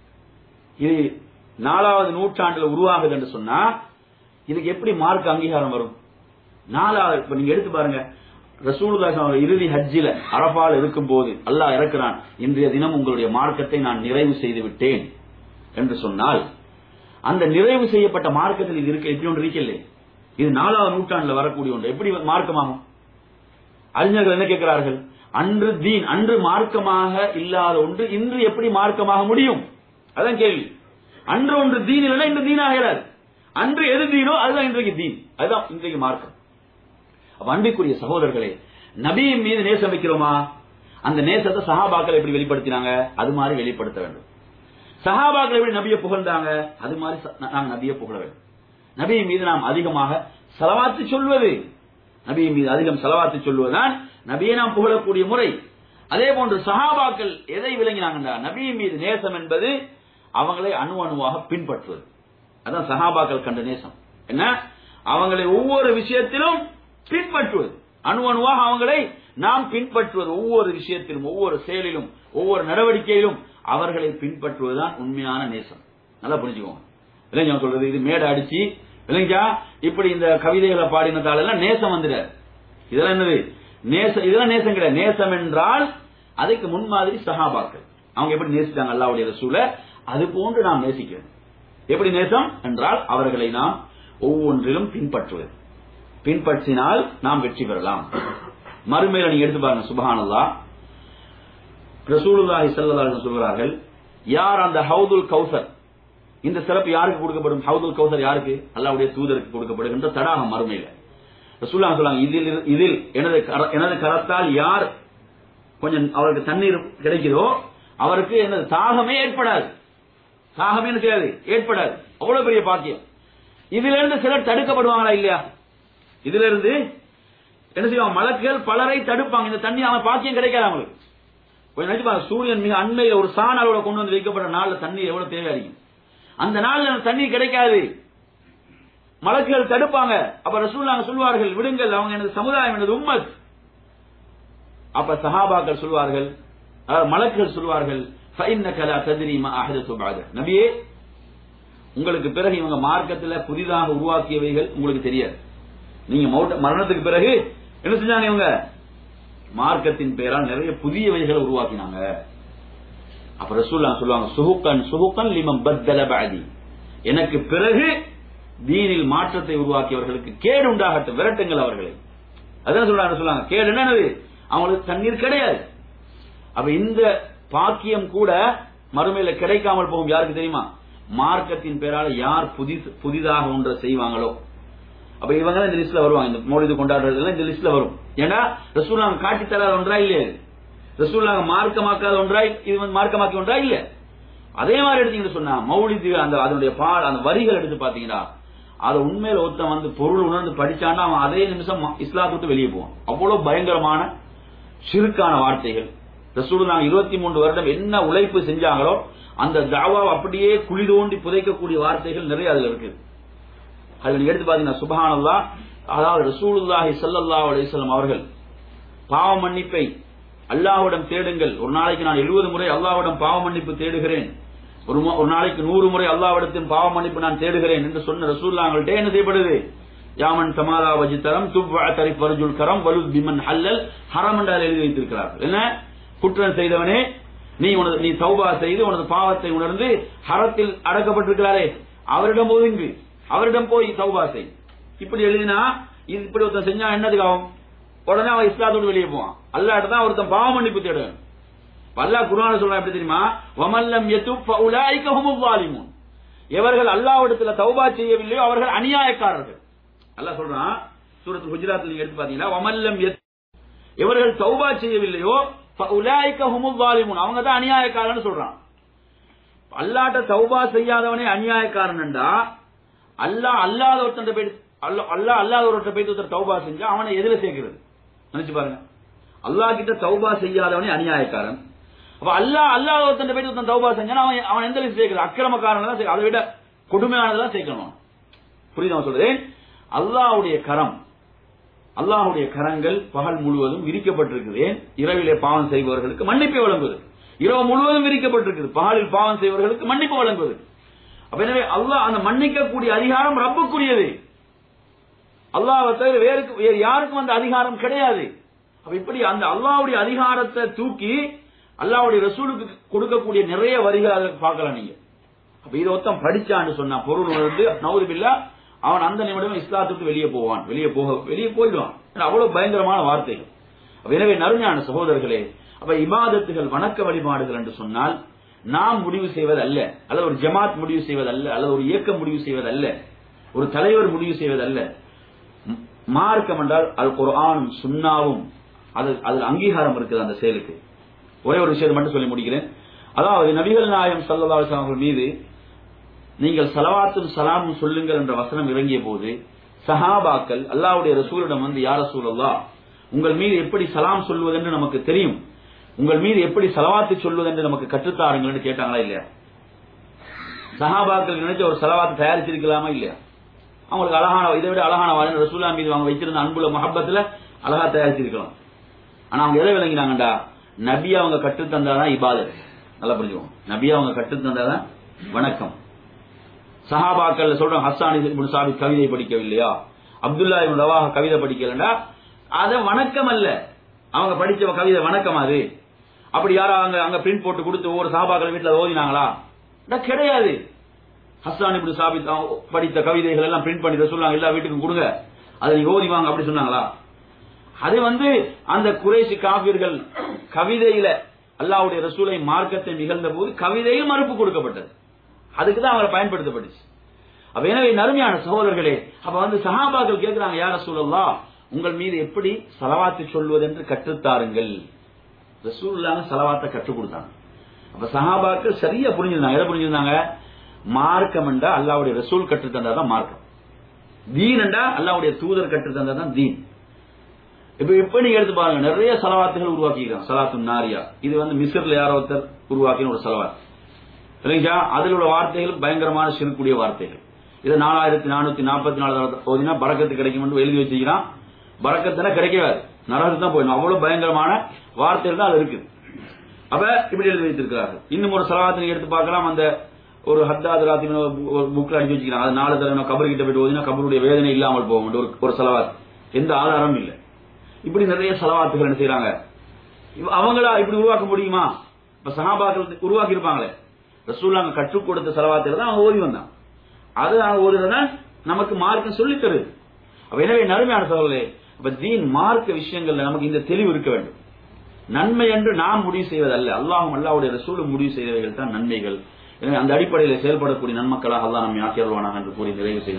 இது நாலாவது நூற்றாண்டுல உருவாகுது என்று சொன்னா இதுக்கு எப்படி மார்க் அங்கீகாரம் வரும் நாலாவது இப்ப நீங்க எடுத்து பாருங்க ரசூலுல்லாஹி அவர் இறுதி ஹஜ்ஜில அரபால் இருக்கும் போது அல்லாஹ் இறக்குறான் இன்றைய தினம் உங்களுடைய மார்க்கத்தை நான் நிறைவு செய்து விட்டேன் என்று சொன்னால் அந்த நிறைவு செய்யப்பட்ட மார்க்கத்தில் இது இருக்க எப்படி ஒன்று இருக்கவில்லை இது நாலாவது நூற்றாண்டுல வரக்கூடிய ஒன்று எப்படி மார்க்கமாகும் அறிஞர்கள் என்ன கேட்கிறார்கள் அன்று தீன் அன்று மார்க்கமாக இல்லாத ஒன்று இன்று எப்படி மார்க்கமாக முடியும் அதான் கேள்வி அன்று ஒன்று தீன் இல்லைன்னா இன்று தீன் ஆகிறார் அன்று எது தீனோ அதுதான் இன்றைக்கு தீன் அதுதான் இன்றைக்கு மார்க்கம் அப்ப அன்பிற்குரிய சகோதரர்களே நபியின் மீது நேசம் வைக்கிறோமா அந்த நேசத்தை சஹாபாக்கள் எப்படி வெளிப்படுத்தினாங்க அது மாதிரி வெளிப்படுத்த வேண்டும் சஹாபாக்கள் எப்படி நபியை புகழ்ந்தாங்க அது மாதிரி ச- நாங்க நபியை புகழ வேண்டும் நபியின் மீது நாம் அதிகமாக செலவாத்து சொல்வது நபியின் மீது அதிகம் செலவாத்து சொல்வதுதான் நபியை நாம் புகழக்கூடிய முறை அதே போன்று சஹாபாக்கள் எதை விளங்கினாங்கன்றா நபியின் மீது நேசம் என்பது அவங்களை அணு அணுவாக பின்பற்றுவது அதான் சஹாபாக்கள் கண்ட நேசம் என்ன அவங்களை ஒவ்வொரு விஷயத்திலும் பின்பற்றுவது அணு அணுவாக அவங்களை நாம் பின்பற்றுவது ஒவ்வொரு விஷயத்திலும் ஒவ்வொரு செயலிலும் ஒவ்வொரு நடவடிக்கையிலும் அவர்களை பின்பற்றுவதுதான் உண்மையான நேசம் நல்லா புரிஞ்சுக்கோங்க இளைஞன் சொல்றது இது மேடை அடிச்சு இளைஞா இப்படி இந்த கவிதைகளை பாடினதால எல்லாம் நேசம் வந்துடாது இதெல்லாம் என்னது நேசம் இதெல்லாம் நேசம் கிடையாது நேசம் என்றால் அதுக்கு முன்மாதிரி சஹாபாக்கள் அவங்க எப்படி நேசித்தாங்க அல்லாவுடைய ரசூல அது போன்று நாம் நேசிக்கிறோம் எப்படி நேசம் என்றால் அவர்களை நாம் ஒவ்வொன்றிலும் பின்பற்றுவது பின்பற்றினால் நாம் வெற்றி பெறலாம் மறுமையில நீங்க எடுத்து பாருங்க சுபஹானல்லா ரசூலுல்லாஹி ஸல்லல்லாஹு அலைஹி வஸல்லம் சொல்கிறார்கள் யார் அந்த ஹவுதுல் கௌசர் இந்த சிறப்பு யாருக்கு கொடுக்கப்படும் ஹவுதுல் கௌசர் யாருக்கு அல்லாஹ்வுடைய தூதருக்கு கொடுக்கப்படுகின்ற தடாகம் மறுமையில ரசூலுல்லாஹி சொல்றாங்க இதில் இதில் எனது கர- எனது கரத்தால் யார் கொஞ்சம் அவருக்கு தண்ணீர் கிடைக்குதோ அவருக்கு எனது தாகமே ஏற்படாது தாகமே என்ன செய்யாது ஏற்படாது அவ்வளவு பெரிய பாக்கியம் இதுல இருந்து சிலர் தடுக்கப்படுவாங்களா இல்லையா இதுல இருந்து என்ன செய்வாங்க மலக்குகள் பலரை தடுப்பாங்க இந்த தண்ணி அவன் பாக்கியம் கிடைக்காது அவங்களுக்கு கொஞ்சம் நினைச்சு பாருங்க, சூரியன் மிக அண்மையில ஒரு சாணாலோட கொண்டு வந்து வைக்கப்பட்ட நாள்ல தண்ணீர் எவ்வளவு தேவை அதிகம் அந்த நாள்ல அந்த தண்ணீர் கிடைக்காது மலக்குகள் தடுப்பாங்க அப்ப ரசூலுல்லாஹ் சொல்வார்கள் விடுங்கள் அவங்க எனது சமுதாயம் எனது உம்மத் அப்ப சஹாபாக்கள் சொல்வார்கள் அதாவது மலக்குகள் சொல்வார்கள் فَإِنَّكَ لَا تَدْرِي مَا أَحْدَثُ بَعْدَكَ. நபியே உங்களுக்கு பிறகு இவங்க மார்க்கத்துல புதிதாக உருவாக்கியவைகள் உங்களுக்கு தெரியாது நீங்க மௌட்ட மரணத்துக்கு பிறகு என்ன செஞ்சாங்க இவங்க மார்க்கத்தின் பெயரால் நிறைய புதியவைகளை உருவாக்கினாங்க அப்ப ரசூல்லா சொல்லுவாங்க சுஹுக்கன் சுஹுக்கன் லிமம் பத்தல பாதி எனக்கு பிறகு தீனில் மாற்றத்தை உருவாக்கியவர்களுக்கு கேடு உண்டாகட்டும் விரட்டுங்கள் அவர்களை அதான் சொல்றாங்க சொல்லுவாங்க கேடு என்னது அவங்களுக்கு தண்ணீர் கிடையாது அப்ப இந்த பாக்கியம் கூட மறுமையில கிடைக்காமல் போகும் யாருக்கு தெரியுமா மார்க்கத்தின் பேரால யார் புதி புதிதாக ஒன்றை செய்வாங்களோ அப்ப இவங்க தான் இந்த லிஸ்ட்ல வருவாங்க இந்த மௌலிது கொண்டாடுறதுல இந்த லிஸ்ட்ல வரும் ஏன்னா ரசூல்லாங்க காட்டி தராத ஒன்றா இல்லையா இது? ரசூல்லாங்க மார்க்கமாக்காத ஒன்றா இது வந்து மார்க்கமாக்கி ஒன்றா இல்ல அதே மாதிரி எடுத்தீங்கன்னு சொன்னா மௌலிது அந்த அதனுடைய பா அந்த வரிகள் எடுத்து பாத்தீங்கன்னா அதை உண்மையில ஒருத்தன் வந்து பொருள் உணர்ந்து படிச்சான்னா அவன் அதே நிமிஷம் இஸ்லாத்தை விட்டு வெளியே போவான் அவ்வளவு பயங்கரமான சிறுக்கான வார்த்தைகள் ரசூலுல்லாஹ் இருபத்தி மூன்று வருடம் என்ன உழைப்பு செஞ்சாங்களோ அந்த தாவாவை அப்படியே குழி தோண்டி புதைக்கக்கூடிய வார்த்தைகள் நிறைய அதுல இருக்குது அதுல நீங்க எடுத்து பாத்தீங்கன்னா சுபஹானல்லா அதாவது ரசூலுல்லாஹி ஸல்லல்லாஹு அலைஹி வஸல்லம் அவர்கள் பாவ மன்னிப்பை அல்லாஹ்விடம் தேடுங்கள் ஒரு நாளைக்கு நான் எழுபது முறை அல்லாஹ்விடம் பாவ மன்னிப்பு தேடுகிறேன் ஒரு மு- ஒரு நாளைக்கு நூறு முறை அல்லாஹ்விடத்தின் பாவ மன்னிப்பு நான் தேடுகிறேன் என்று சொன்ன ரசூல்லாங்கள்ட்ட என்ன செய்யப்படுது யாமன் தமாலா வஜித்தரம் துப்வா தரி பருஜுல் கரம் வலுத் பிமன் ஹல்லல் ஹரம் என்றால் எழுதி வைத்திருக்கிறார்கள் என்ன குற்றம் செய்தவனே நீ உனது நீ தௌபா செய்து உனது பாவத்தை உணர்ந்து ஹரத்தில் அடக்கப்பட்டிருக்கிறாரே அவரிடம் ஒதுங்கு அவரிடம் போய் தௌபா செய் இப்படி எழுதினா இது இப்படி ஒருத்தன் செஞ்சா என்னதுக்கு ஆகும் உடனே அவன் இஸ்லாத்தோடு வெளியே போவான் அல்லாட்ட தான் ஒருத்தன் பாவ மன்னிப்பு தேடுவான் இப்ப அல்லாஹ் குர்ஆன்ல சொல்றான் எப்படி தெரியுமா வமல்லம் யதுப் ஃபஉலாயிக ஹுமுல் ஸாலிமூன் எவர்கள் அல்லாவிடத்துல தௌபா செய்யவில்லையோ அவர்கள் அநியாயக்காரர்கள் அல்லாஹ் சொல்றான் சூரத்து குஜராத் நீங்க எடுத்து பாத்தீங்கன்னா வமல்லம் யத்- எவர்கள் தௌபா செய்யவில்லையோ உலாய்க்க ஹுமுல் வாலிமுன் அவங்க தான் அநியாயக்காரன்னு சொல்றான் அல்லாட்ட தௌபா செய்யாதவனே அநியாயக்காரன்டா அல்லாஹ் அல்லாத ஒருத்தன் போய் அல்லா அல்லாஹ் அல்லாத ஒருத்தன் போய் ஒருத்தர் தௌபா செஞ்சா அவனை எதுல சேர்க்கிறது நினைச்சு பாருங்க அல்லாஹ் கிட்ட தௌபா செய்யாதவனே அநியாயக்காரன் அப்ப அல்லாஹ் அல்லாத ஒருத்தன் போய் ஒருத்தன் தௌபா செஞ்சானா அவன் அவன் எந்த லிஸ்ட் சேர்க்கிறது அக்கிரமக்காரன் தான் சேர்க்க- அதை விட கொடுமையானதான் சேர்க்கணும் புரியுது நான் சொல்றேன் அல்லாஹ்வுடைய கரம் அல்லாஹ்வுடைய கரங்கள் பகல் முழுவதும் விரிக்கப்பட்டிருக்குது இரவிலே பாவம் செய்பவர்களுக்கு மன்னிப்பை வழங்குவது இரவு முழுவதும் விரிக்கப்பட்டிருக்குது பகலில் பாவம் செய்பவர்களுக்கு மன்னிப்பு வழங்குவது அப்ப எனவே அல்லாஹ் அந்த மன்னிக்கக்கூடிய அதிகாரம் ரப்புக்குரியது அல்லாஹ்வை தவிர வேறு வேறு யாருக்கும் அந்த அதிகாரம் கிடையாது அப்ப இப்படி அந்த அல்லாஹ்வுடைய அதிகாரத்தை தூக்கி அல்லாஹ்வுடைய ரசூலுக்கு கொடுக்கக்கூடிய நிறைய வரிகள் அதை பார்க்கலாம் நீங்க அப்ப இதை ஒருத்தன் படிச்சான்னு சொன்னா பொருள் வந்து நவுதுபில்லா அவன் அந்த நிமிடம் இஸ்லாத்தை விட்டு வெளியே போவான் வெளியே போக வெளியே போயிடுவான் ஏன்னா அவ்வளவு பயங்கரமான வார்த்தைகள் அப்ப எனவே நறுஞான சகோதரர்களே அப்ப இபாதத்துகள் வணக்க வழிபாடுகள் என்று சொன்னால் நாம் முடிவு செய்வதல்ல அல்லது ஒரு ஜமாத் முடிவு செய்வதல்ல அல்லது ஒரு இயக்கம் முடிவு செய்வதல்ல ஒரு தலைவர் முடிவு செய்வதல்ல ம், மார்க்கம் என்றால் அல் குர்ஆனும் சுன்னாவும் அது அதில் அங்கீகாரம் இருக்குது அந்த செயலுக்கு ஒரே ஒரு விஷயத்தை மட்டும் சொல்லி முடிக்கிறேன் அதாவது நபிகள் நாயம் சல்லல்லாஹு அலைஹி வஸல்லம் அவர்கள் மீது நீங்கள் சலவாத்தும் சலாமும் சொல்லுங்கள் என்ற வசனம் இறங்கிய போது சஹாபாக்கள் அல்லாஹ்வுடைய ரசூலிடம் வந்து யார் ரசூலல்லா உங்கள் மீது எப்படி சலாம் சொல்வதென்று நமக்கு தெரியும் உங்கள் மீது எப்படி சலவாத்து சொல்வதென்று நமக்கு கற்றுத்தாருங்கள்னு கேட்டாங்களா இல்லையா சஹாபாக்கள் நினைச்ச ஒரு சலவாத்து தயாரிச்சிருக்கலாமா இல்லையா அவங்களுக்கு அழகான இதை விட அழகான வாதம் ரசூல்லா மீது அவங்க வச்சிருந்த அன்புல மஹப்பத்துல அழகா தயாரிச்சிருக்கலாம் ஆனா அவங்க எதை விளங்கினாங்கடா நபி அவங்க கற்று தந்தாதான் இபாதத் நல்லா புரிஞ்சுக்கோங்க நபி அவங்க கற்று தந்தாதான் வணக்கம் சஹாபாக்கள் சொல்றோம் ஹஸ்ஸான் இப்னு சாபித் கவிதை படிக்கவில்லையா அப்துல்லா இப்னு ரவாஹ கவிதை படிக்கலண்டா அது வணக்கம் அல்ல அவங்க படிச்ச கவிதை வணக்கம் அது அப்படி யாரோ அங்க அங்க பிரிண்ட் போட்டு கொடுத்து ஒவ்வொரு சஹாபாக்கள் வீட்டுல ஓதினாங்களா அட கிடையாது ஹஸ்ஸான் இப்னு சாபித் அவங்க படித்த கவிதைகள் எல்லாம் பிரிண்ட் பண்ணி சொல்லுவாங்க எல்லா வீட்டுக்கும் கொடுங்க அதை நீங்க ஓதி வாங்க அப்படி சொன்னாங்களா அது வந்து அந்த குறைசி காபிர்கள் கவிதையில அல்லாஹ்வுடைய ரசூலை மார்க்கத்தை நிகழ்ந்த போது கவிதையில் மறுப்பு கொடுக்கப்பட்டது அதுக்கு தான் அவரை பயன்படுத்தப்பட்டுச்சு அப்ப எனவே நறுமையான சகோதரர்களே அப்ப வந்து சஹாபாக்கள் கேட்கிறாங்க யார சூழல்லா உங்கள் மீது எப்படி சலவாத்து சொல்வது என்று கற்றுத்தாருங்கள் ரசூலுல்லாஹ் சலவாத்தை கற்றுக் கொடுத்தாங்க அப்ப சஹாபாக்கள் சரியா புரிஞ்சிருந்தாங்க எதை புரிஞ்சிருந்தாங்க மார்க்கம் என்றா அல்லாவுடைய ரசூல் கற்றுத் தந்தாதான் மார்க்கம் தீன் என்றா அல்லாவுடைய தூதர் கற்றுத் தந்தாதான் தீன் இப்ப இப்ப நீங்க எடுத்து பாருங்க நிறைய சலவாத்துகள் உருவாக்கிக்கிறாங்க சலாத்து நாரியா இது வந்து மிஸ்ர்ல யாரோ ஒருத்தர் உருவாக்கின ஒரு சலவாத் இல்லைங்களா அதில் உள்ள வார்த்தைகள் பயங்கரமான சிறுக்கூடிய வார்த்தைகள் இது நாலாயிரத்தி நானூத்தி நாற்பத்தி நாலு போதினா பறக்கத்து கிடைக்கும் என்று எழுதி வச்சுக்கிறான் பறக்கத்துனா கிடைக்காது நரகத்துக்கு தான் போயிடும் அவ்வளவு பயங்கரமான வார்த்தைகள் தான் அது இருக்குது அப்ப இப்படி எழுதி வைத்திருக்கிறார்கள் இன்னும் ஒரு சலவாத்தை நீங்க எடுத்து பார்க்கலாம் அந்த ஒரு ஹத்தாது ராத்திரி ஒரு புக்ல அடிச்சு வச்சுக்கிறாங்க அது நாலு தடவை கபர் கிட்ட போயிட்டு ஓதினா கபருடைய வேதனை இல்லாமல் போகும் ஒரு ஒரு சலவாத் எந்த ஆதாரமும் இல்லை இப்படி நிறைய செலவாத்துகள் என்ன செய்யறாங்க இவ- அவங்களா இப்படி உருவாக்க முடியுமா இப்ப சஹாபாக்கள் உருவாக்கி இருப்பாங்களே ரசூல்லாங்க கற்றுக் கொடுத்த செலவாத்துல தான் அவங்க ஓதி வந்தான் அது அவங்க ஓதுறதான் நமக்கு மார்க்கம் சொல்லித் தருது அப்ப எனவே நறுமையான சகோதரே அப்ப தீன் மார்க்க விஷயங்கள்ல நமக்கு இந்த தெளிவு இருக்க வேண்டும் நன்மை என்று நாம் முடிவு செய்வதல்ல அல்லாஹும் அல்லாவுடைய ரசூலும் முடிவு செய்தவைகள் தான் நன்மைகள் எனவே அந்த அடிப்படையில் செயல்படக்கூடிய நன்மக்களாக அல்லாஹ் நம்மை ஆக்கியருவானாக என்று கூறி நிறைவு செய்கிறேன்